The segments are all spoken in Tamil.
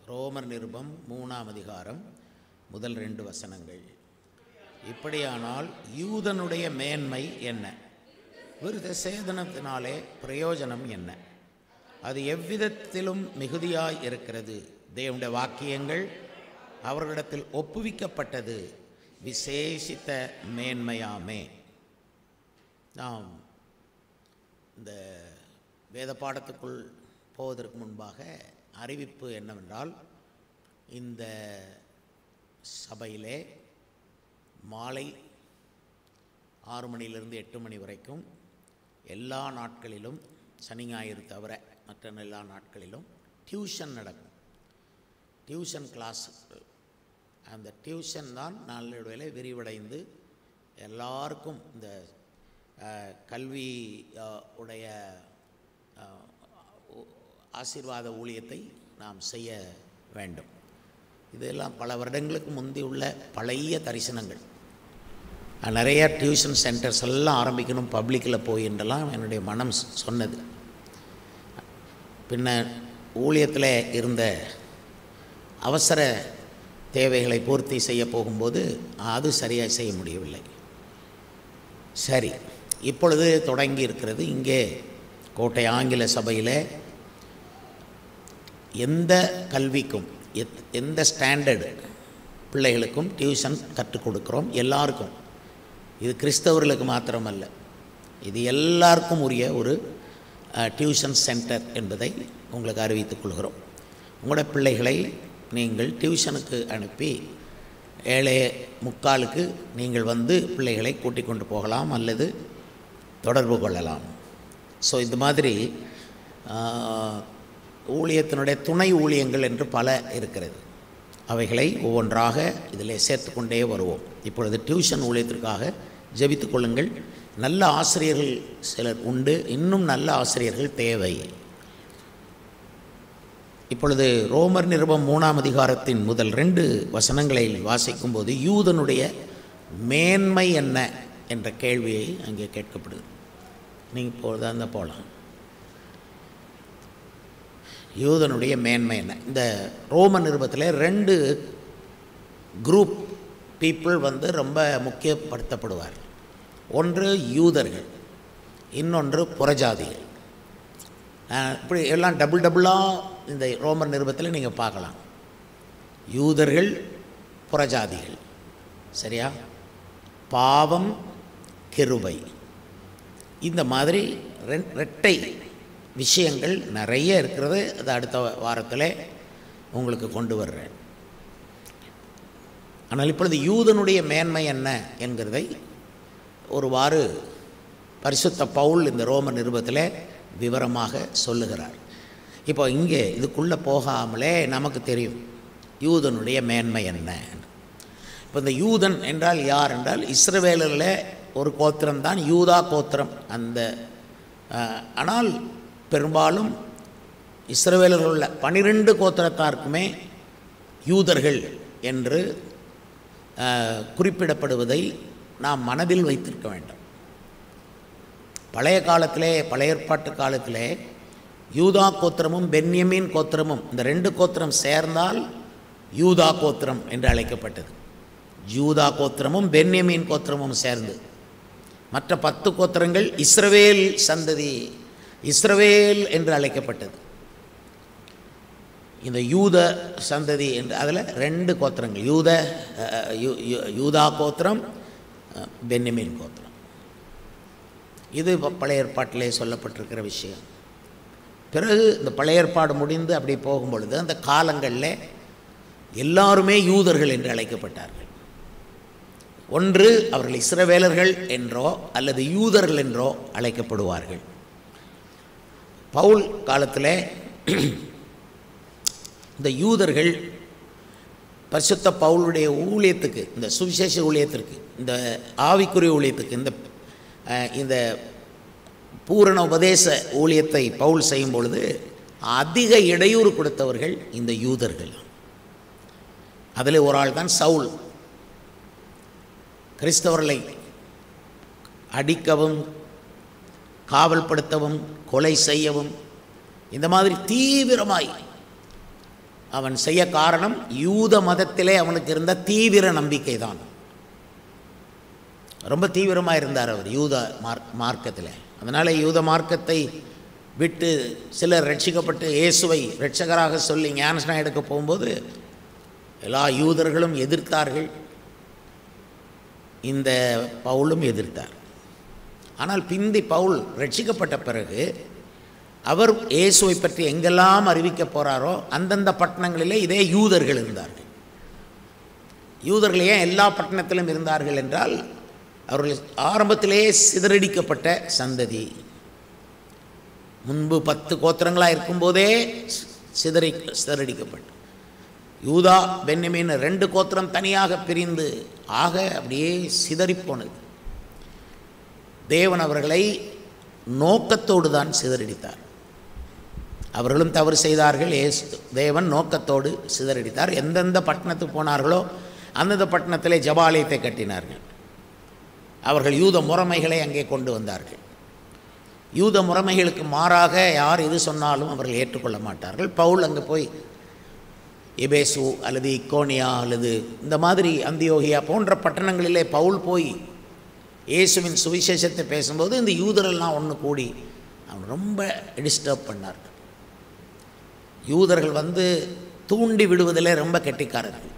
ரோமர் நிருபம் மூணாம் அதிகாரம் முதல் ரெண்டு வசனங்கள் இப்படியானால் யூதனுடைய மேன்மை என்ன விருத சேதனத்தினாலே பிரயோஜனம் என்ன அது எவ்விதத்திலும் மிகுதியாய் இருக்கிறது தேவனுடைய வாக்கியங்கள் அவர்களிடத்தில் ஒப்புவிக்கப்பட்டது விசேஷித்த மேன்மையாமே நாம் இந்த வேத பாடத்துக்குள் போவதற்கு முன்பாக அறிவிப்பு என்னவென்றால் இந்த சபையிலே மாலை ஆறு மணியிலிருந்து எட்டு மணி வரைக்கும் எல்லா நாட்களிலும் சனி ஞாயிறு தவிர மற்ற எல்லா நாட்களிலும் டியூஷன் நடக்கும் டியூஷன் கிளாஸ் அந்த டியூஷன் தான் நாளடைவில் விரிவடைந்து எல்லாருக்கும் இந்த அஹ், கல்வி அஹ், உடைய அஹ், உ- ஆசீர்வாத ஊழியத்தை நாம் செய்ய வேண்டும் இதெல்லாம் பல வருடங்களுக்கு முந்தி உள்ள பழைய தரிசனங்கள் நான் நிறைய டியூஷன் சென்டர்ஸ் எல்லாம் ஆரம்பிக்கணும் பப்ளிக்கில் போய் என்றெல்லாம் என்னுடைய மனம் சொ- சொன்னது பின்ன ஊழியத்தில் இருந்த அவசர தேவைகளை பூர்த்தி செய்ய போகும்போது அது சரியாக செய்ய முடியவில்லை சரி இப்பொழுது தொடங்கி இருக்கிறது இங்கே கோட்டை ஆங்கில சபையில் எந்த கல்விக்கும் எத் எந்த ஸ்டாண்டர்டு பிள்ளைகளுக்கும் டியூஷன் கற்றுக் கொடுக்குறோம் எல்லாருக்கும் இது கிறிஸ்தவர்களுக்கு மாத்திரமல்ல இது எல்லாருக்கும் உரிய ஒரு அஹ், டியூஷன் சென்டர் என்பதை உங்களுக்கு அறிவித்துக் கொள்கிறோம் உங்களோட பிள்ளைகளை நீங்கள் டியூஷனுக்கு அனுப்பி ஏழே முக்காலுக்கு நீங்கள் வந்து பிள்ளைகளை கூட்டிக் கொண்டு போகலாம் அல்லது தொடர்பு கொள்ளலாம் ஸோ இந்த மாதிரி ஆஹ், ஊழியத்தினுடைய துணை ஊழியங்கள் என்று பல இருக்கிறது அவைகளை ஒவ்வொன்றாக இதில் சேர்த்துக்கொண்டே வருவோம் இப்பொழுது டியூஷன் ஊழியத்திற்காக ஜெபித்துக் கொள்ளுங்கள் நல்ல ஆசிரியர்கள் சிலர் உண்டு இன்னும் நல்ல ஆசிரியர்கள் தேவை இப்பொழுது ரோமர் நிருபம் மூணாம் அதிகாரத்தின் முதல் ரெண்டு வசனங்களை வாசிக்கும்போது யூதனுடைய மேன்மை என்ன என்ற கேள்வியை அங்கே கேட்கப்படுது நீங்கள் இப்பொழுது அந்த போகலாம் யூதனுடைய மேன்மை என்ன இந்த ரோம நிருபத்தில் ரெண்டு குரூப் பீப்புள் வந்து ரொம்ப முக்கியப்படுத்தப்படுவார் ஒன்று யூதர்கள் இன்னொன்று புறஜாதிகள் அஹ் இப்படி எல்லாம் டபுள் டபுளாக இந்த ரோமர் நிருபத்தில் நீங்கள் பார்க்கலாம் யூதர்கள் புறஜாதிகள் சரியா பாவம் கிருபை இந்த மாதிரி ரெண்- ரெட்டை விஷயங்கள் நிறைய இருக்கிறது அது அடுத்த வாரத்தில் உங்களுக்கு கொண்டு வர்றேன் ஆனால் இப்பொழுது யூதனுடைய மேன்மை என்ன என்கிறதை ஒருவாறு பரிசுத்த பவுல் இந்த ரோம நிருபத்தில் விவரமாக சொல்லுகிறார் இப்போ இங்கே இதுக்குள்ளே போகாமலே நமக்கு தெரியும் யூதனுடைய மேன்மை என்ன இப்போ இந்த யூதன் என்றால் யார் என்றால் இஸ்ரவேலரில் ஒரு கோத்திரம் தான் யூதா கோத்திரம் அந்த அஹ், ஆனால் பெரும்பாலும் இஸ்ரவேலர்கள் உள்ள பனிரெண்டு கோத்திரத்தாருக்குமே யூதர்கள் என்று அஹ், குறிப்பிடப்படுவதை நாம் மனதில் வைத்திருக்க வேண்டும் பழைய காலத்திலே பழைய ஏற்பாட்டு காலத்திலே யூதா கோத்திரமும் பென்யமீன் கோத்திரமும் இந்த ரெண்டு கோத்திரம் சேர்ந்தால் யூதா கோத்திரம் என்று அழைக்கப்பட்டது யூதா கோத்திரமும் பென்யமீன் கோத்திரமும் சேர்ந்து மற்ற பத்து கோத்திரங்கள் இஸ்ரவேல் சந்ததி இஸ்ரவேல் என்று அழைக்கப்பட்டது இந்த யூத சந்ததி என்று அதில் ரெண்டு கோத்திரங்கள் யூத அஹ், யூ- யூ- யூதா கோத்திரம் அஹ், பென்யமீன் கோத்திரம் இது இப்ப பழைய ஏற்பாட்டிலே சொல்லப்பட்டிருக்கிற விஷயம் பிறகு இந்த பழைய ஏற்பாடு முடிந்து அப்படி போகும் பொழுது அந்த காலங்களில் எல்லாருமே யூதர்கள் என்று அழைக்கப்பட்டார்கள் ஒன்று அவர்கள் இஸ்ரவேலர்கள் என்றோ அல்லது யூதர்கள் என்றோ அழைக்கப்படுவார்கள் பவுல் காலத்தில் இந்த யூதர்கள் பரிசுத்த பவுலுடைய ஊழியத்துக்கு இந்த சுவிசேஷ ஊழியத்திற்கு இந்த ஆவிக்குரிய ஊழியத்துக்கு இந்த அஹ், இந்த பூரண உபதேச ஊழியத்தை பவுல் செய்யும் பொழுது அதிக இடையூறு கொடுத்தவர்கள் இந்த யூதர்கள் அதில் ஒரு ஆள் தான் சவுல் கிறிஸ்தவர்களை அடிக்கவும் காவல்படுத்தவும் கொலை செய்யவும் இந்த மாதிரி தீவிரமாய் அவன் செய்ய காரணம் யூத மதத்திலே அவனுக்கு இருந்த தீவிர நம்பிக்கை தான் ரொம்ப தீவிரமாக இருந்தார் அவர் யூத மார்க் மார்க்கத்தில் அதனால் யூத மார்க்கத்தை விட்டு சிலர் ரட்சிக்கப்பட்டு இயேசுவை ரட்சகராக சொல்லி ஞானஸ்நானம் எடுக்க போகும்போது எல்லா யூதர்களும் எதிர்த்தார்கள் இந்த பவுலும் எதிர்த்தார் ஆனால் பிந்தி பவுல் ரட்சிக்கப்பட்ட பிறகு அவர் இயேசுவை பற்றி எங்கெல்லாம் அறிவிக்க போகிறாரோ அந்தந்த பட்டணங்களிலே இதே யூதர்கள் இருந்தார்கள் யூதர்கள் ஏன் எல்லா பட்டணத்திலும் இருந்தார்கள் என்றால் அவர்கள் ஆரம்பத்திலேயே சிதறடிக்கப்பட்ட சந்ததி முன்பு பத்து கோத்திரங்களாக இருக்கும்போதே சிதறி சிதறடிக்கப்பட்டு யூதா பென்னிமின் ரெண்டு கோத்திரம் தனியாக பிரிந்து ஆக அப்படியே சிதறிப்போனது தேவன் அவர்களை நோக்கத்தோடு தான் சிதறடித்தார் அவர்களும் தவறு செய்தார்கள் ஏசு தேவன் நோக்கத்தோடு சிதறடித்தார் எந்தெந்த பட்டணத்துக்கு போனார்களோ அந்தந்த பட்டணத்திலே ஜபாலயத்தை கட்டினார்கள் அவர்கள் யூத முறைமைகளை அங்கே கொண்டு வந்தார்கள் யூத முறைமைகளுக்கு மாறாக யார் எது சொன்னாலும் அவர்கள் ஏற்றுக்கொள்ள மாட்டார்கள் பவுல் அங்கே போய் எபேசு அல்லது இக்கோனியா அல்லது இந்த மாதிரி அந்தியோகியா போன்ற பட்டணங்களிலே பவுல் போய் இயேசுவின் சுவிசேஷத்தை பேசும்போது இந்த யூதரெல்லாம் ஒன்று கூடி அவன் ரொம்ப டிஸ்டர்ப் பண்ணார் யூதர்கள் வந்து தூண்டி விடுவதிலே ரொம்ப கெட்டிக்காரர்கள்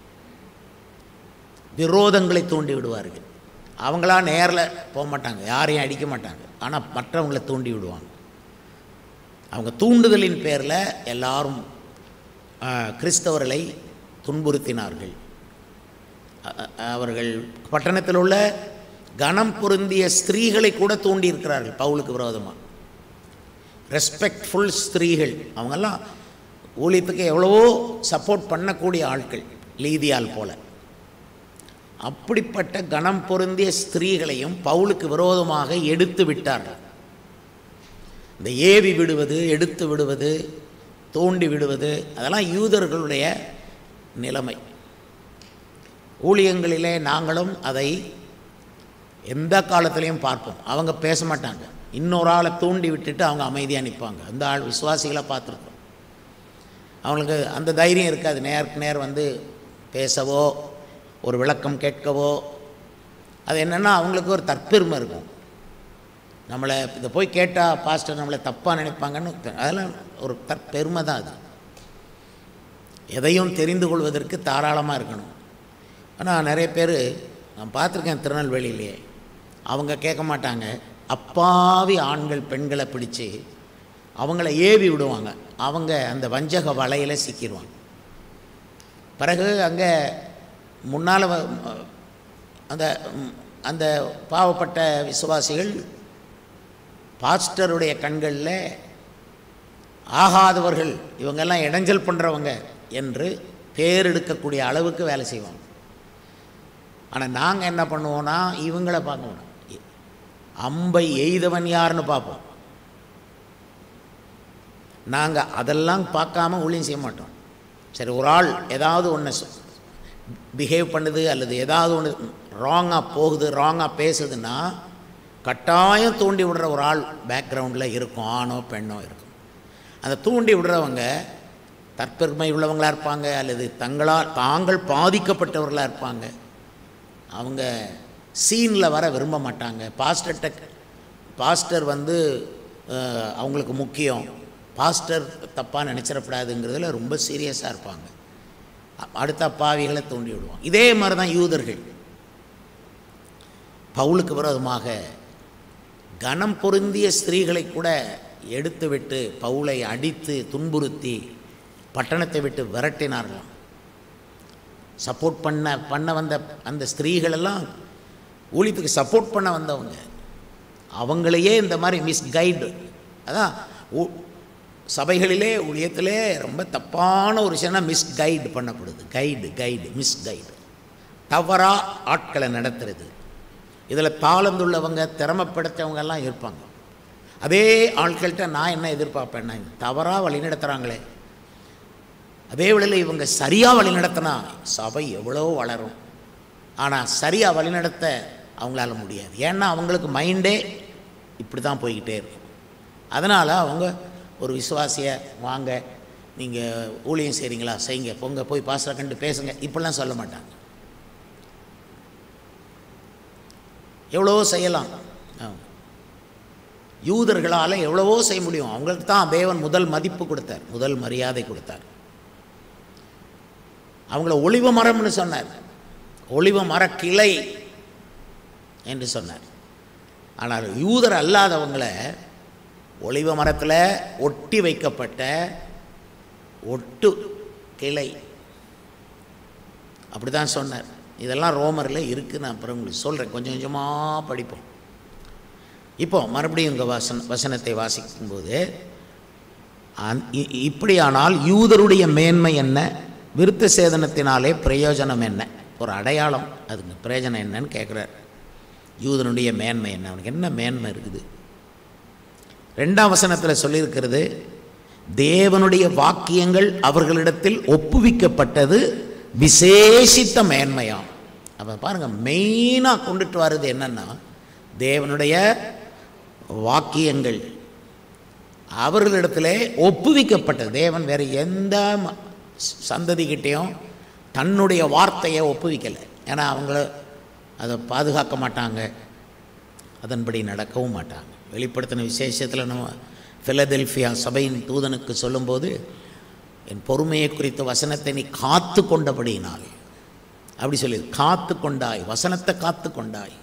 விரோதங்களை தூண்டி விடுவார்கள் அவங்களா நேரில் போக மாட்டாங்க யாரையும் அடிக்க மாட்டாங்க ஆனால் மற்றவங்களை தூண்டி விடுவாங்க அவங்க தூண்டுதலின் பேரில் எல்லாரும் ஆ, கிறிஸ்தவர்களை துன்புறுத்தினார்கள் அ- அ- அவர்கள் பட்டணத்தில் உள்ள கனம் பொருந்திய ஸ்திரீகளை கூட தூண்டி இருக்கிறார்கள் பவுலுக்கு விரோதமாக ரெஸ்பெக்ட்ஃபுல் ஸ்திரீகள் அவங்கெல்லாம் ஊழியத்துக்கு எவ்வளவோ சப்போர்ட் பண்ணக்கூடிய ஆட்கள் லீதியால் போல அப்படிப்பட்ட கனம் பொருந்திய ஸ்திரீகளையும் பவுலுக்கு விரோதமாக எடுத்து விட்டார்கள் இந்த ஏவி விடுவது எடுத்து விடுவது தோண்டி விடுவது அதெல்லாம் யூதர்களுடைய நிலைமை ஊழியங்களிலே நாங்களும் அதை எந்த காலத்திலையும் பார்ப்போம் அவங்க பேச மாட்டாங்க இன்னொரு ஆளை தூண்டி விட்டுட்டு அவங்க அமைதியாக நிற்பாங்க அந்த ஆள் விசுவாசிகளை பார்த்துருக்கோம் அவங்களுக்கு அந்த தைரியம் இருக்காது நேருக்கு நேர் வந்து பேசவோ ஒரு விளக்கம் கேட்கவோ அது என்னென்னா அவங்களுக்கு ஒரு தற்பெருமை இருக்கும் நம்மளை இதை போய் கேட்டால் பாஸ்டர் நம்மளை தப்பாக நினைப்பாங்கன்னு அதெல்லாம் ஒரு தற்பெருமை தான் அது எதையும் தெரிந்து கொள்வதற்கு தாராளமாக இருக்கணும் ஆனால் நிறைய பேர் நான் பார்த்துருக்கேன் திருநெல்வேலியிலேயே அவங்க கேட்க மாட்டாங்க அப்பாவி ஆண்கள் பெண்களை பிடிச்சு அவங்கள ஏவி விடுவாங்க அவங்க அந்த வஞ்சக வலையில் சிக்கிடுவாங்க பிறகு அங்கே முன்னால் அந்த ம், அந்த பாவப்பட்ட விசுவாசிகள் பாஸ்டருடைய கண்களில் ஆகாதவர்கள் இவங்கெல்லாம் இடைஞ்சல் பண்ணுறவங்க என்று பேர் எடுக்கக்கூடிய அளவுக்கு வேலை செய்வாங்க ஆனால் நாங்கள் என்ன பண்ணுவோன்னா இவங்கள பார்க்க மாட்டோம் அம்பை எய்தவன் யாருன்னு பார்ப்போம் நாங்கள் அதெல்லாம் பார்க்காம ஊழியம் செய்ய மாட்டோம் சரி ஒரு ஆள் ஏதாவது ஒன்று பிஹேவ் பண்ணுது அல்லது ஏதாவது ஒன்று ராங்காக போகுது ராங்காக பேசுதுன்னா கட்டாயம் தூண்டி விடுற ஒரு ஆள் பேக்ரவுண்டில் இருக்கும் ஆணோ பெண்ணோ இருக்கும் அந்த தூண்டி விடுறவங்க தற்பெருமை உள்ளவங்களாக இருப்பாங்க அல்லது தங்களால் தாங்கள் பாதிக்கப்பட்டவர்களாக இருப்பாங்க அவங்க சீனில் வர விரும்ப மாட்டாங்க பாஸ்டர்கிட்ட பாஸ்டர் வந்து அஹ், அவங்களுக்கு முக்கியம் பாஸ்டர் தப்பாக நினச்சிடக்கூடாதுங்கிறதுல ரொம்ப சீரியஸாக இருப்பாங்க அ- அடுத்த பாவிகளை தூண்டி விடுவாங்க இதே மாதிரி தான் யூதர்கள் பவுலுக்கு விரோதமாக கனம் பொருந்திய ஸ்திரீகளை கூட எடுத்துவிட்டு பவுலை அடித்து துன்புறுத்தி பட்டணத்தை விட்டு விரட்டினார்களாம் சப்போர்ட் பண்ண பண்ண வந்த அந்த ஸ்திரீகள் எல்லாம் ஊழியத்துக்கு சப்போர்ட் பண்ண வந்தவங்க அவங்களையே இந்த மாதிரி மிஸ்கைடு அதான் ஊ- சபைகளிலே ஊழியத்திலே ரொம்ப தப்பான ஒரு விஷயம்னா மிஸ்கைடு பண்ணப்படுது கைடு கைடு மிஸ்கைடு தவறாக ஆட்களை நடத்துறது இதில் தாளந்துள்ளவங்க திறமைப்படுத்தவங்க எல்லாம் இருப்பாங்க அதே ஆட்கள்கிட்ட நான் என்ன எதிர்பார்ப்பேன்னா தவறாக வழி நடத்துகிறாங்களே அதே வேளையில் இவங்க சரியாக வழி நடத்தினா சபை எவ்வளோ வளரும் ஆனால் சரியாக வழிநடத்த அவங்களால முடியாது ஏன்னா அவங்களுக்கு மைண்டே இப்படி தான் போய்கிட்டே இருக்கும் அதனால் அவங்க ஒரு விசுவாசியை வாங்க நீங்கள் ஊழியம் செய்கிறீங்களா செய்யுங்க போங்க போய் பாஸ்டரை கண்டு பேசுங்க இப்படிலாம் சொல்ல மாட்டாங்க எவ்வளவோ செய்யலாம் ஆமா. யூதர்களால் எவ்வளவோ செய்ய முடியும் அவங்களுக்கு தான் தேவன் முதல் மதிப்பு கொடுத்தார் முதல் மரியாதை கொடுத்தார் அவங்கள ஒளிவ மரம்னு சொன்னார் ஒளிவ மர கிளை என்று சொன்னார் ஆனால் யூதர் அல்லாதவங்கள ஒளிவ மரத்தில் ஒட்டி வைக்கப்பட்ட ஒட்டு கிளை அப்படி தான் சொன்னார் இதெல்லாம் ரோமரில் இருக்குது நான் அப்புறம் உங்களுக்கு சொல்கிறேன் கொஞ்சம் கொஞ்சமாக படிப்போம் இப்போ மறுபடியும் உங்கள் வசன வசனத்தை வாசிக்கும்போது அந்- இ- இப்படியானால் யூதருடைய மேன்மை என்ன விருத்த சேதனத்தினாலே பிரயோஜனம் என்ன ஒரு அடையாளம் அதுக்கு பிரயோஜனம் என்னன்னு கேட்குறார் யூதனுடைய மேன்மை என்ன அவனுக்கு என்ன மேன்மை இருக்குது ரெண்டாம் வசனத்தில் சொல்லியிருக்கிறது தேவனுடைய வாக்கியங்கள் அவர்களிடத்தில் ஒப்புவிக்கப்பட்டது விசேஷித்த மேன்மையாம் அப்போ பாருங்கள் மெயினாக கொண்டுட்டு வர்றது என்னன்னா தேவனுடைய வாக்கியங்கள் அவர்களிடத்திலே ஒப்புவிக்கப்பட்டது தேவன் வேறு எந்த ம- சந்ததிகிட்டேயும் தன்னுடைய வார்த்தையை ஒப்புவிக்கலை ஏன்னா அவங்கள அதை பாதுகாக்க மாட்டாங்க அதன்படி நடக்கவும் மாட்டாங்க வெளிப்படுத்தின விசேஷத்தில் நம்ம பிலதெல்ஃபியா சபையின் தூதனுக்கு சொல்லும்போது என் பொறுமையை குறித்த வசனத்தை நீ காத்து கொண்டபடியினால் அப்படி சொல்லி காத்து கொண்டாய் வசனத்தை காத்து கொண்டாய்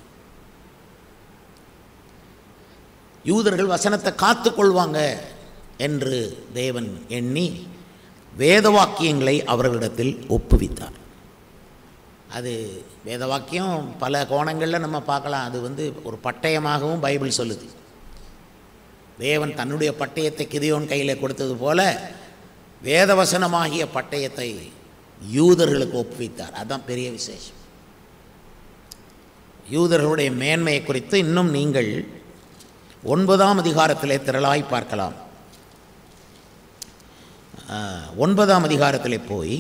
யூதர்கள் வசனத்தை காத்து கொள்வாங்க என்று தேவன் எண்ணி வேத வாக்கியங்களை அவர்களிடத்தில் ஒப்புவித்தார் அது வேத வாக்கியம் பல கோணங்களில் நம்ம பார்க்கலாம் அது வந்து ஒரு பட்டயமாகவும் பைபிள் சொல்லுது தேவன் தன்னுடைய பட்டயத்தை கிதியோன் கையில் கொடுத்தது போல வேதவசனமாகிய பட்டயத்தை யூதர்களுக்கு ஒப்புவித்தார் அதுதான் பெரிய விசேஷம் யூதர்களுடைய மேன்மையை குறித்து இன்னும் நீங்கள் ஒன்பதாம் அதிகாரத்திலே திரளாய் பார்க்கலாம் ஆஹ், ஒன்பதாம் அதிகாரத்திலே போய்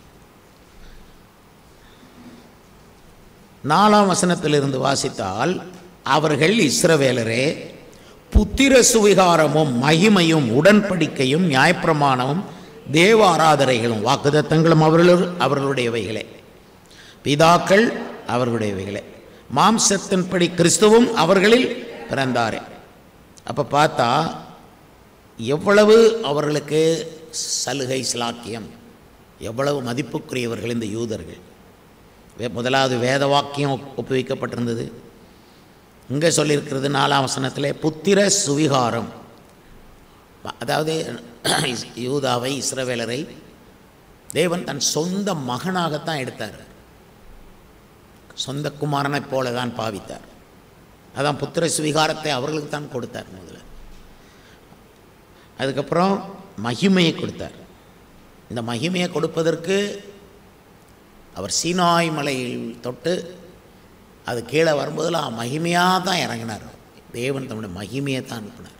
நாலாம் வசனத்திலிருந்து வாசித்தால் அவர்கள் இஸ்ரவேலரே புத்திர சுவிகாரமும் மகிமையும் உடன்படிக்கையும் நியாயப்பிரமாணமும் தேவ ஆராதனைகளும் வாக்குதத்தங்களும் அவர்கள் அவர்களுடையவைகளே பிதாக்கள் அவர்களுடையவைகளே மாம்சத்தின்படி கிறிஸ்துவும் அவர்களில் பிறந்தாரே அப்போ பார்த்தா எவ்வளவு அவர்களுக்கு சலுகை சிலாக்கியம் எவ்வளவு மதிப்புக்குரியவர்கள் இந்த யூதர்கள் வே- முதலாவது வேத வாக்கியம் ஒப்- ஒப்புவிக்கப்பட்டிருந்தது இங்கே சொல்லியிருக்கிறது நாலாம் வசனத்திலே புத்திர சுவிகாரம் அதாவது இஸ்- யூதாவை இஸ்ரவேலரை தேவன் தன் சொந்த மகனாகத்தான் எடுத்தார் சொந்த குமாரனைப் போல தான் பாவித்தார் அதான் புத்திர சுவிகாரத்தை அவர்களுக்கு தான் கொடுத்தார் முதல்ல அதுக்கப்புறம் மகிமையை கொடுத்தார் இந்த மகிமையை கொடுப்பதற்கு அவர் சீனாய் மலையில் தொட்டு அது கீழே வரும்போதெல்லாம் மகிமையாக தான் இறங்கினார் தேவன் தன்னுடைய மகிமையை தான் அனுப்பினார்